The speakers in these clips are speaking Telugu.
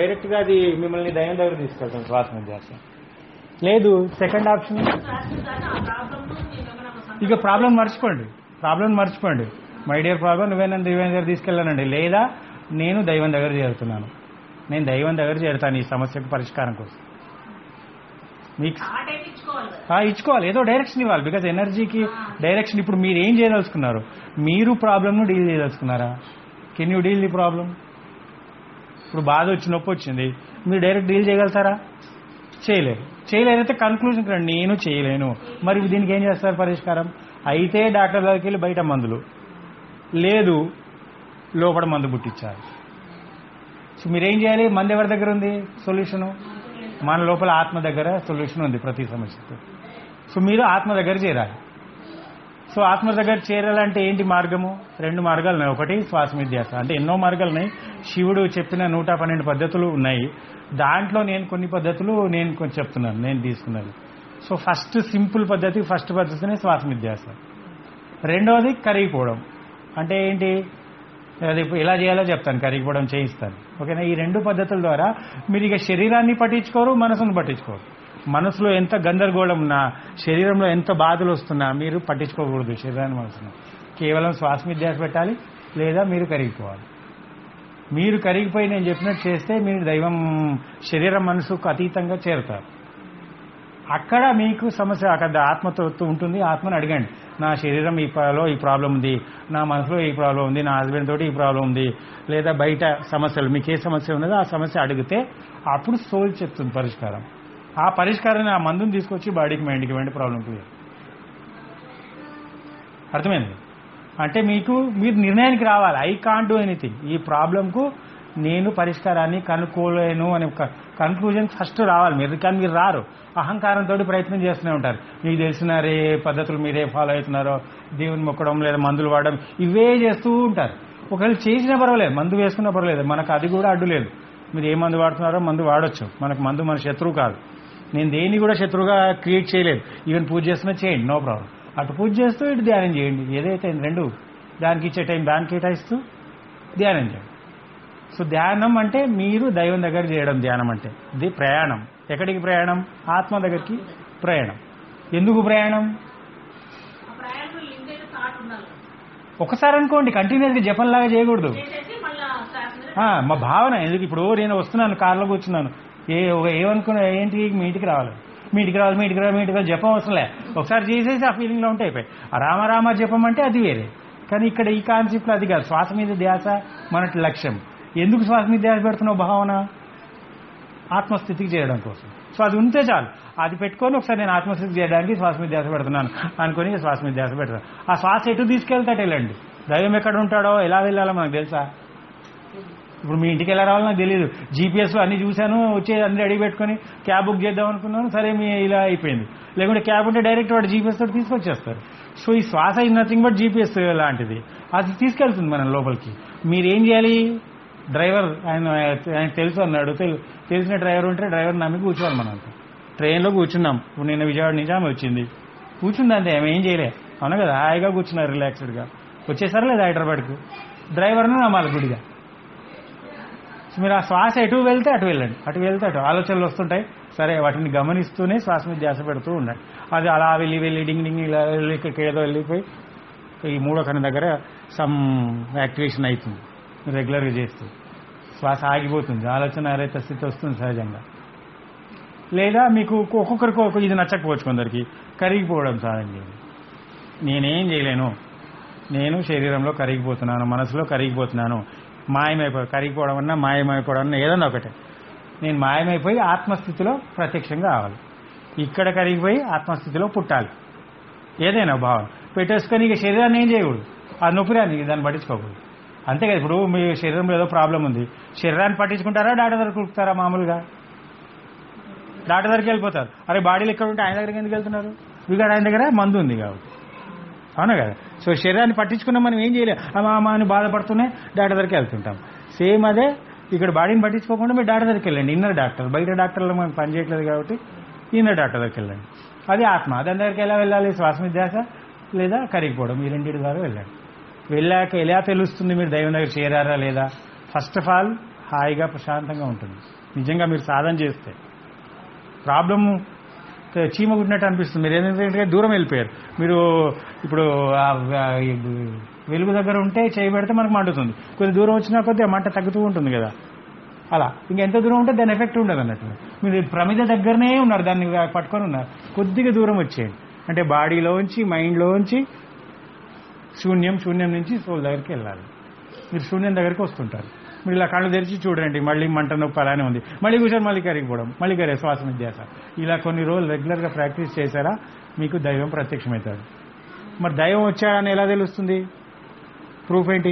డైరెక్ట్ గా అది మిమ్మల్ని దయం దగ్గర తీసుకెళ్తాం శ్వాస ధ్యాస లేదు సెకండ్ ఆప్షన్ ఇక ప్రాబ్లం మర్చిపోండి ప్రాబ్లం మర్చిపోండి మై డియర్ ప్రాబ్లం నువ్వే నన్ను దైవం దగ్గర తీసుకెళ్ళానండి లేదా నేను దైవం దగ్గర చేరుతున్నాను నేను దైవం దగ్గర చేరుతాను ఈ సమస్యకు పరిష్కారం కోసం మీకు ఆ టైం ఇచ్చుకోవాలి కదా ఆ, ఇచ్చుకోవాలి ఏదో డైరెక్షన్ ఇవ్వాలి బికాజ్ ఎనర్జీకి డైరెక్షన్ ఇప్పుడు మీరు ఏం చేయదలుచుకున్నారు మీరు ప్రాబ్లమ్ను డీల్ చేయదలుచుకున్నారా can you deal the problem ఇప్పుడు బాధ వచ్చి నొప్పి వచ్చింది మీరు డైరెక్ట్ డీల్ చేయగలుగుతారా చేయలేరు చేయలేరైతే కన్క్లూజన్కి రండి నేను చేయలేను మరి దీనికి ఏం చేస్తారు పరిష్కారం అయితే డాక్టర్ దగ్గరికి వెళ్ళి బయట మందులు లేదు లోపల మందు పుట్టించాలి సో మీరేం చేయాలి మంది ఎవరి దగ్గర ఉంది సొల్యూషను మన లోపల ఆత్మ దగ్గర సొల్యూషన్ ఉంది ప్రతి సమస్యకు సో మీరు ఆత్మ దగ్గర చేరాలి సో ఆత్మ దగ్గర చేరాలంటే ఏంటి మార్గము రెండు మార్గాలు ఉన్నాయి ఒకటి శ్వాస విద్యాస అంటే ఎన్నో మార్గాలు ఉన్నాయి శివుడు చెప్పిన నూట పన్నెండు పద్ధతులు ఉన్నాయి దాంట్లో నేను కొన్ని పద్ధతులు నేను కొంచెం చెప్తున్నాను నేను తీసుకున్నది సో ఫస్ట్ సింపుల్ పద్ధతి ఫస్ట్ పద్ధతిని శ్వాస విద్యాస రెండవది కరిగిపోవడం అంటే ఏంటి అది ఎలా చేయాలో చెప్తాను కరిగిపోవడం చేయిస్తాను ఓకేనా ఈ రెండు పద్ధతుల ద్వారా మీరు ఇక శరీరాన్ని పట్టించుకోరు మనసును పట్టించుకోరు మనసులో ఎంత గందరగోళం ఉన్నా శరీరంలో ఎంత బాధలు వస్తున్నా మీరు పట్టించుకోకూడదు శరీరాన్ని మనసును కేవలం శ్వాస మీద ధ్యాస పెట్టాలి లేదా మీరు కరిగిపోవాలి మీరు కరిగిపోయి నేను చెప్పినట్టు చేస్తే మీరు దైవం శరీరం మనసుకు అతీతంగా చేరుతారు అక్కడ మీకు సమస్య అక్కడ ఆత్మతో ఉంటుంది ఆత్మను అడగండి నా శరీరం ఈ లో ఈ ప్రాబ్లం ఉంది నా మనసులో ఈ ప్రాబ్లం ఉంది నా హస్బెండ్ తోటి ఈ ప్రాబ్లం ఉంది లేదా బయట సమస్యలు మీకు ఏ సమస్య ఉన్నదో ఆ సమస్య అడిగితే అప్పుడు సోల్ చెప్తుంది పరిష్కారం ఆ పరిష్కారాన్ని ఆ మందుని తీసుకొచ్చి బాడీకి మైండ్కి ఇవ్వండి ప్రాబ్లం క్లియర్ అర్థమైంది అంటే మీకు మీరు నిర్ణయానికి రావాలి ఐ కాంట్ డూ ఎనీథింగ్ ఈ ప్రాబ్లంకు నేను పరిష్కారాన్ని కనుక్కోలేను అనే ఒక కన్క్లూజన్ ఫస్ట్ రావాలి మీరు కానీ మీరు రారు అహంకారంతో ప్రయత్నం చేస్తూనే ఉంటారు మీకు తెలిసిన రే పద్ధతులు మీరే ఫాలో అవుతున్నారో దేవుని మొక్కడం లేదా మందులు వాడడం ఇవే చేస్తూ ఉంటారు ఒకవేళ చేసినా పర్వాలేదు మందు వేసుకున్నా పర్వాలేదు మనకు అది కూడా అడ్డు లేదు మీరు ఏ మందు వాడుతున్నారో మందు వాడొచ్చు మనకు మందు మన శత్రువు కాదు నేను దేన్ని కూడా శత్రువుగా క్రియేట్ చేయలేదు ఈవెన్ పూజ చేస్తున్నా చేయండి నో ప్రాబ్లం అటు పూజ చేస్తూ ఇటు ధ్యానం చేయండి ఏదైతే రెండు దానికి ఇచ్చే టైం దానికి కేటాయిస్తూ ధ్యానం చేయండి సో ధ్యానం అంటే మీరు దైవం దగ్గర చేయడం ధ్యానం అంటే ఇది ప్రయాణం ఎక్కడికి ప్రయాణం ఆత్మ దగ్గరికి ప్రయాణం ఎందుకు ప్రయాణం ఆ ప్రయాణంలో లింక్ అయితే థాట్ ఉండాలి ఒకసారి అనుకోండి కంటిన్యూస్గా జపంలాగా చేయకూడదు చేసేసి మళ్ళీ శ్వాస మీద ఆ, మా భావన ఎందుకు ఇప్పుడు నేను వస్తున్నాను కారులో కూర్చున్నాను ఏ ఒక ఏమనుకున్నా ఏంటి మీ ఇంటికి రావాలి మీ ఇంటికి రావాలి మీ ఇంటికి రావాలి మీ ఇంటికి రావాలి జపం అవసరంలే ఒకసారి చేసేసి ఆ ఫీలింగ్లో ఉంటే అయిపోయి ఆ రామ రామ జపం అంటే అది వేరే కానీ ఇక్కడ ఈ కాన్సెప్ట్లో అది కాదు శ్వాస మీద ధ్యాస మన లక్ష్యం ఎందుకు శ్వాస మీద ధ్యాస పెడుతున్నావు భావన ఆత్మస్థితికి చేయడం కోసం సో అది ఉంటే చాలు అది పెట్టుకొని ఒకసారి నేను ఆత్మస్థితికి చేయడానికి శ్వాస మీద ధ్యాస పెడుతున్నాను అనుకొని శ్వాస మీద ధ్యాస పెడతాను ఆ శ్వాస ఎటు తీసుకెళ్తాడు వెళ్ళండి దైవం ఎక్కడ ఉంటాడో ఎలా వెళ్ళాలో మనకు తెలుసా ఇప్పుడు మీ ఇంటికి ఎలా రావాలో నాకు తెలియదు జీపీఎస్లో అన్ని చూశాను వచ్చే అన్ని రెడీ పెట్టుకొని క్యాబ్ బుక్ చేద్దాం అనుకున్నాను సరే మీ ఇలా అయిపోయింది లేకుంటే క్యాబ్ ఉంటే డైరెక్ట్ వాడు జీపీఎస్ తోటి తీసుకొచ్చేస్తారు సో ఈ శ్వాస ఇస్ నథింగ్ బట్ జీపీఎస్ లాంటిది అది తీసుకెళ్తుంది మనం లోపలికి మీరు ఏం చేయాలి డ్రైవర్ ఆయన ఆయన తెలుసు అన్నాడు తెలు- తెలిసిన డ్రైవర్ ఉంటే డ్రైవర్ నమ్మి కూర్చోవాలి మనం ట్రైన్లో కూర్చున్నాం ఇప్పుడు నిన్న విజయవాడ నిజాం వచ్చింది కూర్చుంది అంతే ఆమె ఏం చేయలే అవును కదా హాయిగా కూర్చున్నారు రిలాక్స్డ్గా వచ్చేసారా లేదా హైదరాబాద్కు డ్రైవర్ను నమ్మాలి గుడిగా సో మీరు ఆ శ్వాస ఎటు వెళ్తే అటు వెళ్ళండి అటు వెళ్తే అటు ఆలోచనలు వస్తుంటాయి సరే వాటిని గమనిస్తూనే శ్వాస మీద ధ్యాస పెడుతూ ఉండండి అది అలా వెళ్ళి వెళ్ళి డింగ్ డింగ్ ఇలా వెళ్ళి ఇక్కడికి ఏదో వెళ్ళిపోయి ఈ మూడో కన్ను దగ్గర సమ్ యాక్టివేషన్ అవుతుంది రెగ్యులర్గా చేస్తూ శ్వాస ఆగిపోతుంది ఆలోచన అరేత స్థితి వస్తుంది సహజంగా లేదా మీకు ఒక్కొక్కరికి ఒక్కొక్క ఇది నచ్చకపోవచ్చు కొందరికి కరిగిపోవడం సాధన చేయండి నేనేం చేయలేను నేను శరీరంలో కరిగిపోతున్నాను మనసులో కరిగిపోతున్నాను మాయమైపోయి కరిగిపోవడం అన్నా మాయమైపోవడం అన్నా ఏదన్నా ఒకటే నేను మాయమైపోయి ఆత్మస్థితిలో ప్రత్యక్షంగా రావాలి ఇక్కడ కరిగిపోయి ఆత్మస్థితిలో పుట్టాలి ఏదైనా భావన పెట్టేసుకొని ఇక శరీరాన్ని ఏం చేయకూడదు ఆ నొప్పి రాని దాన్ని పట్టించుకోకూడదు అంతే కదా ఇప్పుడు మీ శరీరంలో ఏదో ప్రాబ్లం ఉంది శరీరాన్ని పట్టించుకుంటారా డాక్టర్ దగ్గర కుడుతారా మామూలుగా డాక్టర్ దగ్గరికి వెళ్ళిపోతారు అరే బాడీలు ఎక్కడ ఉంటే ఆయన దగ్గరికి ఎందుకు వెళ్తున్నారు విగాడు ఆయన దగ్గర మందు ఉంది కాబట్టి అవునా కదా సో శరీరాన్ని పట్టించుకున్నా మనం ఏం చేయలేం అమ్మా అమ్మా అని బాధపడుతూనే డాక్టర్ దగ్గరికి వెళ్తుంటాం సేమ్ అదే ఇక్కడ బాడీని పట్టించుకోకుండా మీరు డాక్టర్ దగ్గరికి వెళ్ళండి ఇన్నర్ డాక్టర్ బయట డాక్టర్లు మనకు పని చేయట్లేదు కాబట్టి ఇన్నర్ డాక్టర్ దగ్గరికి వెళ్ళండి అది ఆత్మ దాని దగ్గరికి ఎలా వెళ్ళాలి శ్వాస మీద ధ్యాస లేదా కరిగిపోవడం ఈ రెండింటి ద్వారా వెళ్ళండి వెళ్ళాక ఎలా తెలుస్తుంది మీరు దైవం దగ్గర చేరారా లేదా ఫస్ట్ ఆఫ్ ఆల్ హాయిగా ప్రశాంతంగా ఉంటుంది నిజంగా మీరు సాధన చేస్తే ప్రాబ్లం చీమ కుట్టినట్టు అనిపిస్తుంది మీరు ఏంటంటే దూరం వెళ్ళిపోయారు మీరు ఇప్పుడు ఆ ఆ ఈ వెలుగు దగ్గర ఉంటే చేయి పెడితే మనకు మండుతుంది కొద్ది దూరం వచ్చినా కొద్ది ఆ మంట తగ్గుతూ ఉంటుంది కదా అలా ఇంకెంత దూరం ఉంటే దాని ఎఫెక్ట్ ఉండదు అన్నట్టు మీరు ప్రమిద దగ్గరనే ఉన్నారు దాన్ని పట్టుకొని ఉన్నారు కొద్దిగా దూరం వచ్చేయండి అంటే బాడీలోంచి మైండ్లోంచి శూన్యం శూన్యం నుంచి సోల్ దగ్గరికి వెళ్ళాలి మీరు శూన్యం దగ్గరికి వస్తుంటారు మీరు ఇలా కళ్ళు తెరిచి చూడండి మళ్ళీ మంట నొప్పి అలానే ఉంది మళ్ళీ కూర్చొని మళ్ళీ కరిగిపోవడం మళ్ళీ కరే శ్వాస విద్యాస ఇలా కొన్ని రోజులు రెగ్యులర్గా ప్రాక్టీస్ చేశారా మీకు దైవం ప్రత్యక్షమవుతాడు మరి దైవం వచ్చాడని ఎలా తెలుస్తుంది ప్రూఫ్ ఏంటి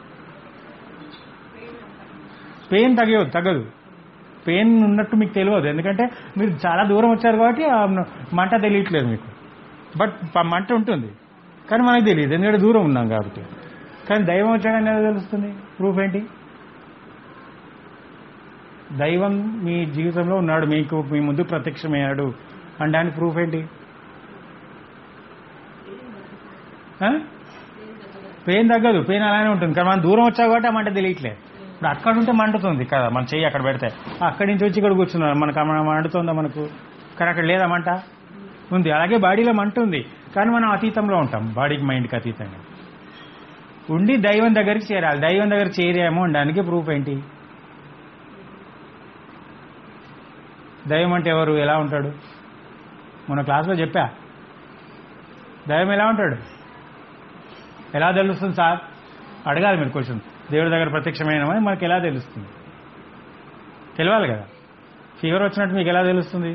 పెయిన్ తగ్గదు తగ్గదు పెయిన్ ఉన్నట్టు మీకు తెలియదు ఎందుకంటే మీరు చాలా దూరం వచ్చారు కాబట్టి ఆ మంట తెలియట్లేదు మీకు బట్ ప- మంట ఉంటుంది కానీ మనకు తెలియదు ఎందుకంటే దూరం ఉన్నాం కాబట్టి కానీ దైవం వచ్చాడని ఎలా తెలుస్తుంది ప్రూఫ్ ఏంటి దైవం మీ జీవితంలో ఉన్నాడు మీకు మీ ముందు ప్రత్యక్షమయ్యాడు అనడానికి ప్రూఫ్ ఏంటి ఆ? పెయిన్ తగ్గదు పెయిన్ అలానే ఉంటుంది కానీ మనం దూరం వచ్చా కాబట్టి ఆ మంట తెలియట్లేదు ఇప్పుడు అక్కడ ఉంటే మండుతుంది కదా మన చెయ్యి అక్కడ పెడితే అక్కడి నుంచి వచ్చి ఇక్కడ కూర్చున్నాం మనకు ఆ మండుతుందా మనకు కానీ అక్కడ లేదా మంట ఉంది అలాగే బాడీలో మంట ఉంది కానీ మనం అతీతంలో ఉంటాం బాడీకి మైండ్కి అతీతంగా ఉండి దైవం దగ్గరికి చేరాలి దైవం దగ్గర చేరాము అనడానికి ప్రూఫ్ ఏంటి దైవం అంటే ఎవరు ఎలా ఉంటాడు మన క్లాస్లో చెప్పా దైవం ఎలా ఉంటాడు ఎలా తెలుస్తుంది సార్ అడగాలి మీరు క్వశ్చన్ దేవుడి దగ్గర ప్రత్యక్షమైనమని మనకు ఎలా తెలుస్తుంది తెలియాలి కదా ఫీవర్ వచ్చినట్టు మీకు ఎలా తెలుస్తుంది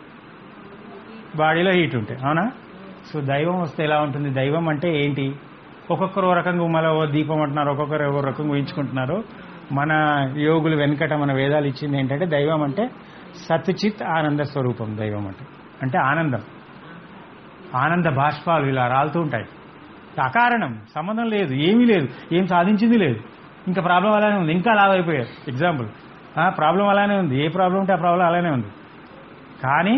బాడీలో హీట్ ఉంటాయి అవునా సో దైవం వస్తే ఎలా ఉంటుంది దైవం అంటే ఏంటి ఒక్కొక్కరు ఓ రకంగా మళ్ళీ ఓ దీపం అంటున్నారు ఒక్కొక్కరు ఒక రకంగా ఊహించుకుంటున్నారు మన యోగులు వెనకట మన వేదాలు ఇచ్చింది ఏంటంటే దైవం అంటే సత్చిత్ ఆనంద స్వరూపం దైవం అంటే అంటే ఆనందం ఆనంద బాష్పాలు ఇలా రాలుతూ ఉంటాయి అకారణం సంబంధం లేదు ఏమీ లేదు ఏం సాధించింది లేదు ఇంకా ప్రాబ్లం అలానే ఉంది ఇంకా లావ్ అయిపోయారు ఎగ్జాంపుల్ ప్రాబ్లం అలానే ఉంది ఏ ప్రాబ్లం ఉంటే ఆ ప్రాబ్లం అలానే ఉంది కానీ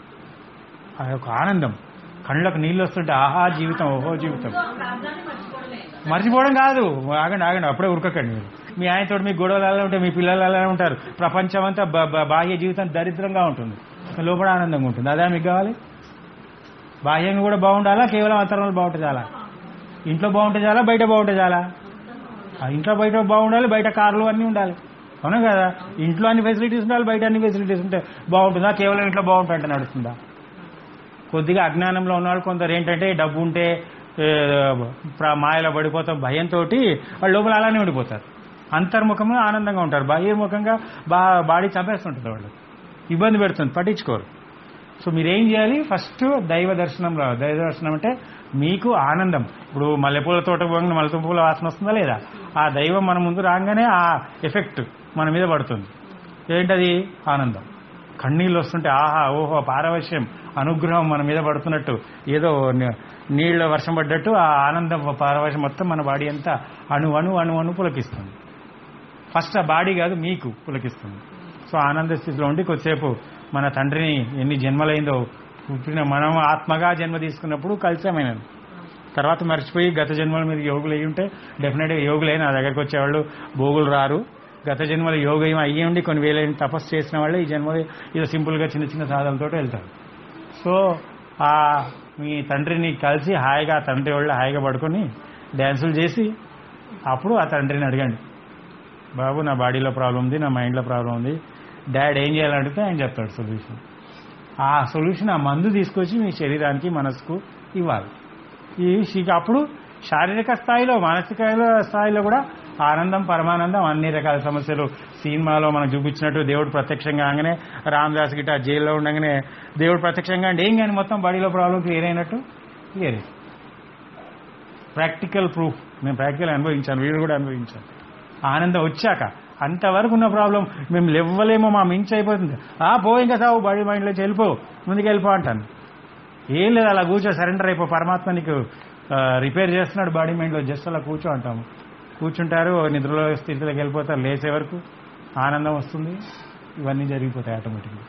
ఆ యొక్క ఆనందం కళ్ళకు నీళ్ళు వస్తుంటే ఆహా జీవితం ఓహో జీవితం ఆ ప్రాబ్లాన్ని మర్చిపోవడమే మర్చిపోవడం కాదు ఆగండి ఆగండి అప్పుడే ఉరకకండి మీరు మీ ఆయనతో మీ గొడవలు అలా ఉంటాయి మీ పిల్లలు అలా ఉంటారు ప్రపంచం అంతా బ- బ- బాహ్య జీవితం దరిద్రంగా ఉంటుంది లోపల ఆనందంగా ఉంటుంది అదే మీకు కావాలి బాహ్యంగా కూడా బాగుండాలా కేవలం అంతరంలో బాగుంటే చాలా ఇంట్లో బాగుంటే చాలా బయట బాగుంటే చాలా ఆ ఇంట్లో బయట బాగుండాలి బయట కార్లు అన్నీ ఉండాలి అవునా కదా ఇంట్లో అన్ని ఫెసిలిటీస్ ఉండాలి బయట అన్ని ఫెసిలిటీస్ ఉంటే బాగుంటుందా కేవలం ఇంట్లో బాగుంటుంటే నడుస్తుందా కొద్దిగా అజ్ఞానంలో ఉన్నవాళ్ళు కొందరు ఏంటంటే డబ్బు ఉంటే ఏ, ప్ర- మాయలో పడిపోతాం భయంతో వాళ్ళు లోపల అలానే ఉండిపోతారు అంతర్ముఖంగా ఆనందంగా ఉంటారు బాహ్యముఖంగా బా బాడీ చంపేస్తుంటుంది వాళ్ళు ఇబ్బంది పెడుతుంది పట్టించుకోరు సో మీరేం చేయాలి ఫస్ట్ దైవ దర్శనం రావాలి దైవ దర్శనం అంటే మీకు ఆనందం ఇప్పుడు మల్లెపూల తోట పోగానే మల్లె పూల వాసన వస్తుందా లేదా ఆ దైవం మన ముందు రాగానే ఆ ఎఫెక్ట్ మన మీద పడుతుంది ఏంటది ఆనందం కన్నీళ్ళు వస్తుంటే ఆహా ఓహో పారవశ్యం అనుగ్రహం మన మీద పడుతున్నట్టు ఏదో ని- నీళ్ళ వర్షం పడ్డట్టు ఆ ఆనందం పారవశ్యం మొత్తం మన బాడీ అంతా అణు అణు అణు అణు పులకిస్తుంది ఫస్ట్ ఆ బాడీ కాదు మీకు పులకిస్తుంది సో ఆనంద స్థితిలో ఉండి కొద్దిసేపు మన తండ్రిని ఎన్ని జన్మలైందో పుట్టిన మనం ఆత్మగా జన్మ తీసుకున్నప్పుడు కలిసామైనది తర్వాత మర్చిపోయి గత జన్మలు మీరు యోగులు అయ్యి ఉంటే డెఫినెట్గా యోగులే నా దగ్గరికి వచ్చేవాళ్ళు భోగులు రారు గత జన్మల యోగం అయ్యి ఉండి కొన్ని వేల తపస్సు చేసిన వాళ్ళు ఈ జన్మలో ఇది సింపుల్గా చిన్న చిన్న సాధనలతో వెళ్తారు సో ఆ మీ తండ్రిని కలిసి హాయిగా ఆ తండ్రి వాళ్ళు హాయిగా పడుకొని డ్యాన్సులు చేసి అప్పుడు ఆ తండ్రిని అడగండి బాబు నా బాడీలో ప్రాబ్లం ఉంది నా మైండ్లో ప్రాబ్లం ఉంది డాడ్ ఏం చేయాలని అడిగితే ఆయన చెప్తాడు సొల్యూషన్ ఆ సొల్యూషన్ ఆ మందు తీసుకొచ్చి మీ శరీరానికి మనసుకు ఇవ్వాలి ఈ శీ- అప్పుడు శారీరక స్థాయిలో మానసిక స్థాయిలో కూడా ఆనందం పరమానందం అన్ని రకాల సమస్యలు సినిమాలో మనం చూపించినట్టు దేవుడు ప్రత్యక్షంగా కాగానే రామదాస్ గిట జైల్లో ఉండగానే దేవుడు ప్రత్యక్షంగా అంటే ఏం కానీ మొత్తం బాడీలో ప్రాబ్లం క్లియర్ అయినట్టు క్లియర్ ప్రాక్టికల్ ప్రూఫ్ నేను ప్రాక్టికల్ అనుభవించాను వీడు కూడా అనుభవించాను ఆనందం వచ్చాక అంతవరకు ఉన్న ప్రాబ్లం మేము లేవ్వలేమో మా మించి అయిపోతుంది ఆ పో ఇంకా సావు బాడీ మైండ్లోకి వెళ్ళిపో ముందుకు వెళ్ళిపో అంటాను ఏం లేదు అలా కూర్చో సరెండర్ అయిపో పరమాత్మ నీకు రిపేర్ చేస్తున్నాడు బాడీ మైండ్లో జస్ట్ అలా కూర్చో అంటాము కూర్చుంటారు నిద్రలో స్థితిలోకి వెళ్ళిపోతారు లేచే వరకు ఆనందం వస్తుంది ఇవన్నీ జరిగిపోతాయి ఆటోమేటిక్గా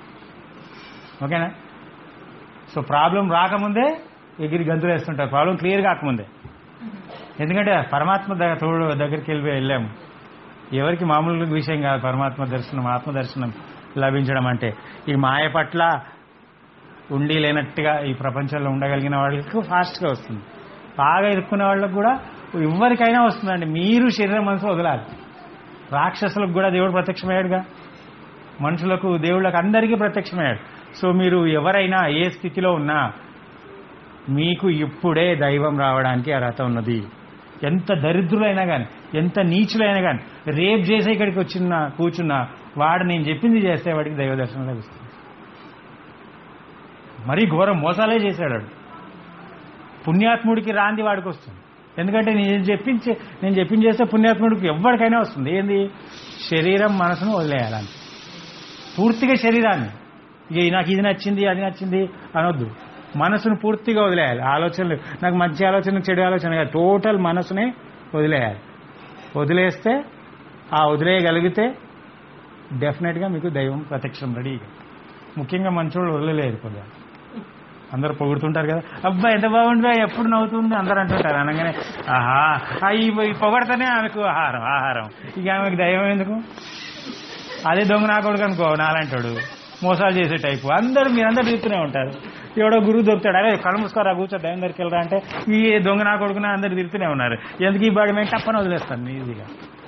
ఓకేనా సో ప్రాబ్లం రాకముందే ఎగిరి గంతులు వేస్తుంటారు ప్రాబ్లం క్లియర్ కాకముందే ఎందుకంటే పరమాత్మ దగ్గర తోడు దగ్గరికి వెళ్ళి వెళ్ళాము ఎవరికి మామూలు విషయం కాదు పరమాత్మ దర్శనం ఆత్మ దర్శనం లభించడం అంటే ఈ మాయ పట్ల ఉండి లేనట్టుగా ఈ ప్రపంచంలో ఉండగలిగిన వాళ్ళకి ఫాస్ట్గా వస్తుంది బాగా ఇరుక్కునే వాళ్ళకి కూడా ఎవరికైనా వస్తుందండి మీరు శరీరం మనసు వదలాలి రాక్షసులకు కూడా దేవుడు ప్రత్యక్షమయ్యాడుగా మనుషులకు దేవుళ్ళకు అందరికీ ప్రత్యక్షమయ్యాడు సో మీరు ఎవరైనా ఏ స్థితిలో ఉన్నా మీకు ఇప్పుడే దైవం రావడానికి అర్హత ఉన్నది ఎంత దరిద్రులైనా కానీ ఎంత నీచులైనా కానీ రేపు చేసే ఇక్కడికి వచ్చిన కూర్చున్నా వాడు నేను చెప్పింది చేస్తే వాడికి దైవ దర్శనం లభిస్తుంది మరీ ఘోరం మోసాలే చేశాడు వాడు. పుణ్యాత్ముడికి రాంది వాడికి వస్తుంది ఎందుకంటే నేను చెప్పించే నేను చెప్పింది చేస్తే పుణ్యాత్ముడికి ఎవరికైనా వస్తుంది ఏంది శరీరం మనసును వదిలేయాలని పూర్తిగా శరీరాన్ని ఇక నాకు ఇది నచ్చింది అది నచ్చింది అనొద్దు మనసును పూర్తిగా వదిలేయాలి ఆలోచనలు నాకు మంచి ఆలోచన చెడు ఆలోచన కాదు టోటల్ మనసునే వదిలేయాలి వదిలేస్తే ఆ వదిలేయగలిగితే డెఫినెట్గా మీకు దైవం ప్రత్యక్షం రెడీగా ముఖ్యంగా మంచోళ్ళు వదిలేలేదు కొద్దిగా అందరూ పొగుడుతుంటారు కదా అబ్బా ఎంత బాగుంది ఎప్పుడు నవ్వుతుంది అందరూ అంటుంటారు అనగానే ఆహా ఆ ఈ ఈ పొగడతనే ఆమెకు ఆహారం ఆహారం ఇక ఆమెకు దైవం ఎందుకు అదే దొంగ నా కొడుకు అనుకో నాలంటాడు మోసాలు చేసే టైపు అందరూ మీరందరూ తిరుగుతూనే ఉంటారు ఎవడో గురువు దొరుకుతాడు అరే కళ్ళు మూసుకోరా కూర్చో దైవం దగ్గరికి వెళ్ళరా అంటే ఈ దొంగ నా కొడుకున అందరు తిరుగుతూనే ఉన్నారు ఎందుకు ఈ బాడీ మేము తప్పని వదిలేస్తాను ఈజీగా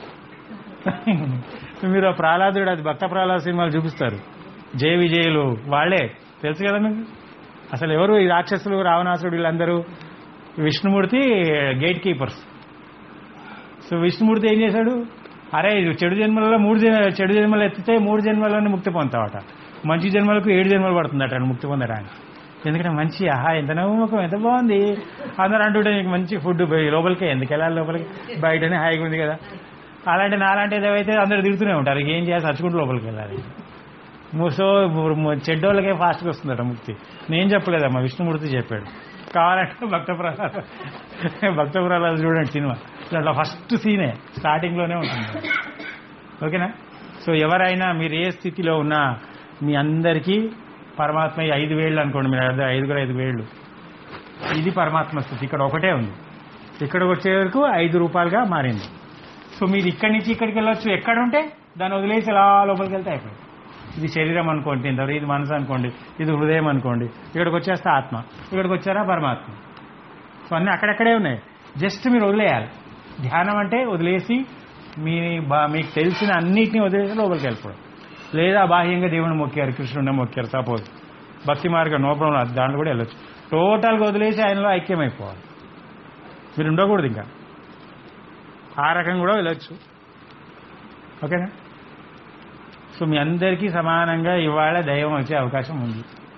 మీరు ఆ ప్రహ్లాదుడు అది భక్త ప్రహ్లాద సినిమాలు చూపిస్తారు జయ విజయులు వాళ్ళే తెలుసు కదా మీకు అసలు ఎవరు ఈ రాక్షసులు రావణాసుడు వీళ్ళందరూ Vishnumurthy gate keepers so Vishnumurthy ఏం చేశాడు అరే ఇది చెడు జన్మలలో మూడు జన్మ చెడు జన్మలు ఎత్తితే మూడు జన్మలోనే ముక్తి పొందుతావట మంచి జన్మలకు ఏడు జన్మలు పడుతుందట ముక్తి పొందడానికి ఎందుకంటే మంచి ఆహా ఎంత నవ్వుముఖం ఎంత బాగుంది అందరూ అంటుంటే నీకు మంచి ఫుడ్ పోయి లోపలికి ఎందుకు వెళ్ళాలి లోపలికి బయటనే హాయిగా ఉంది కదా అలాంటి నాలాంటి ఏదైతే అందరూ తిరుగుతూనే ఉంటారు ఏం చేయాలి చచ్చుకుంటూ లోపలికి వెళ్ళాలి సో చెడ్డోళ్ళకే ఫాస్ట్గా వస్తుందట ముక్తి నేను చెప్పలేదమ్మా విష్ణుమూర్తి చెప్పాడు కావాలంటే భక్త ప్రహ్లాద భక్త ప్రహ్లాద చూడండి సినిమా దాంట్లో ఫస్ట్ సీనే స్టార్టింగ్లోనే ఉంటుంది ఓకేనా సో ఎవరైనా మీరు ఏ స్థితిలో ఉన్నా మీ అందరికీ పరమాత్మ ఈ ఐదు వేళ్ళు అనుకోండి మీరు అదే ఐదుగురు ఐదు వేళ్ళు ఇది పరమాత్మ స్థితి ఇక్కడ ఒకటే ఉంది ఇక్కడికి వచ్చే వరకు ఐదు రూపాయలుగా మారింది సో మీరు ఇక్కడి నుంచి ఇక్కడికి వెళ్ళొచ్చు ఎక్కడ ఉంటే దాన్ని వదిలేసి ఇలా లోపలికి వెళ్తే అయిపోయింది ఇది శరీరం అనుకోండి ఇంత ఇది మనసు అనుకోండి ఇది హృదయం అనుకోండి ఇక్కడికి వచ్చేస్తే ఆత్మ ఇక్కడికి వచ్చారా పరమాత్మ సో అన్నీ అక్కడక్కడే ఉన్నాయి జస్ట్ మీరు వదిలేయాలి ధ్యానం అంటే వదిలేసి మీ బా- మీకు తెలిసిన అన్నిటిని వదిలేసి లోపలికి వెళ్ళిపోవడం లేదా బాహ్యంగా దేవుని మొక్కారు కృష్ణుడిని మొక్కారు సపోజ్ భక్తి మార్గం నో ప్రాబ్లం అది దాంట్లో కూడా వెళ్ళొచ్చు టోటల్గా వదిలేసి ఆయనలో ఐక్యమైపోవాలి మీరు ఉండకూడదు ఇంకా ఆ రకం కూడా వెళ్ళొచ్చు ఓకేనా సో మీ అందరికీ సమానంగా ఇవాళ దైవం వచ్చే అవకాశం ఉంది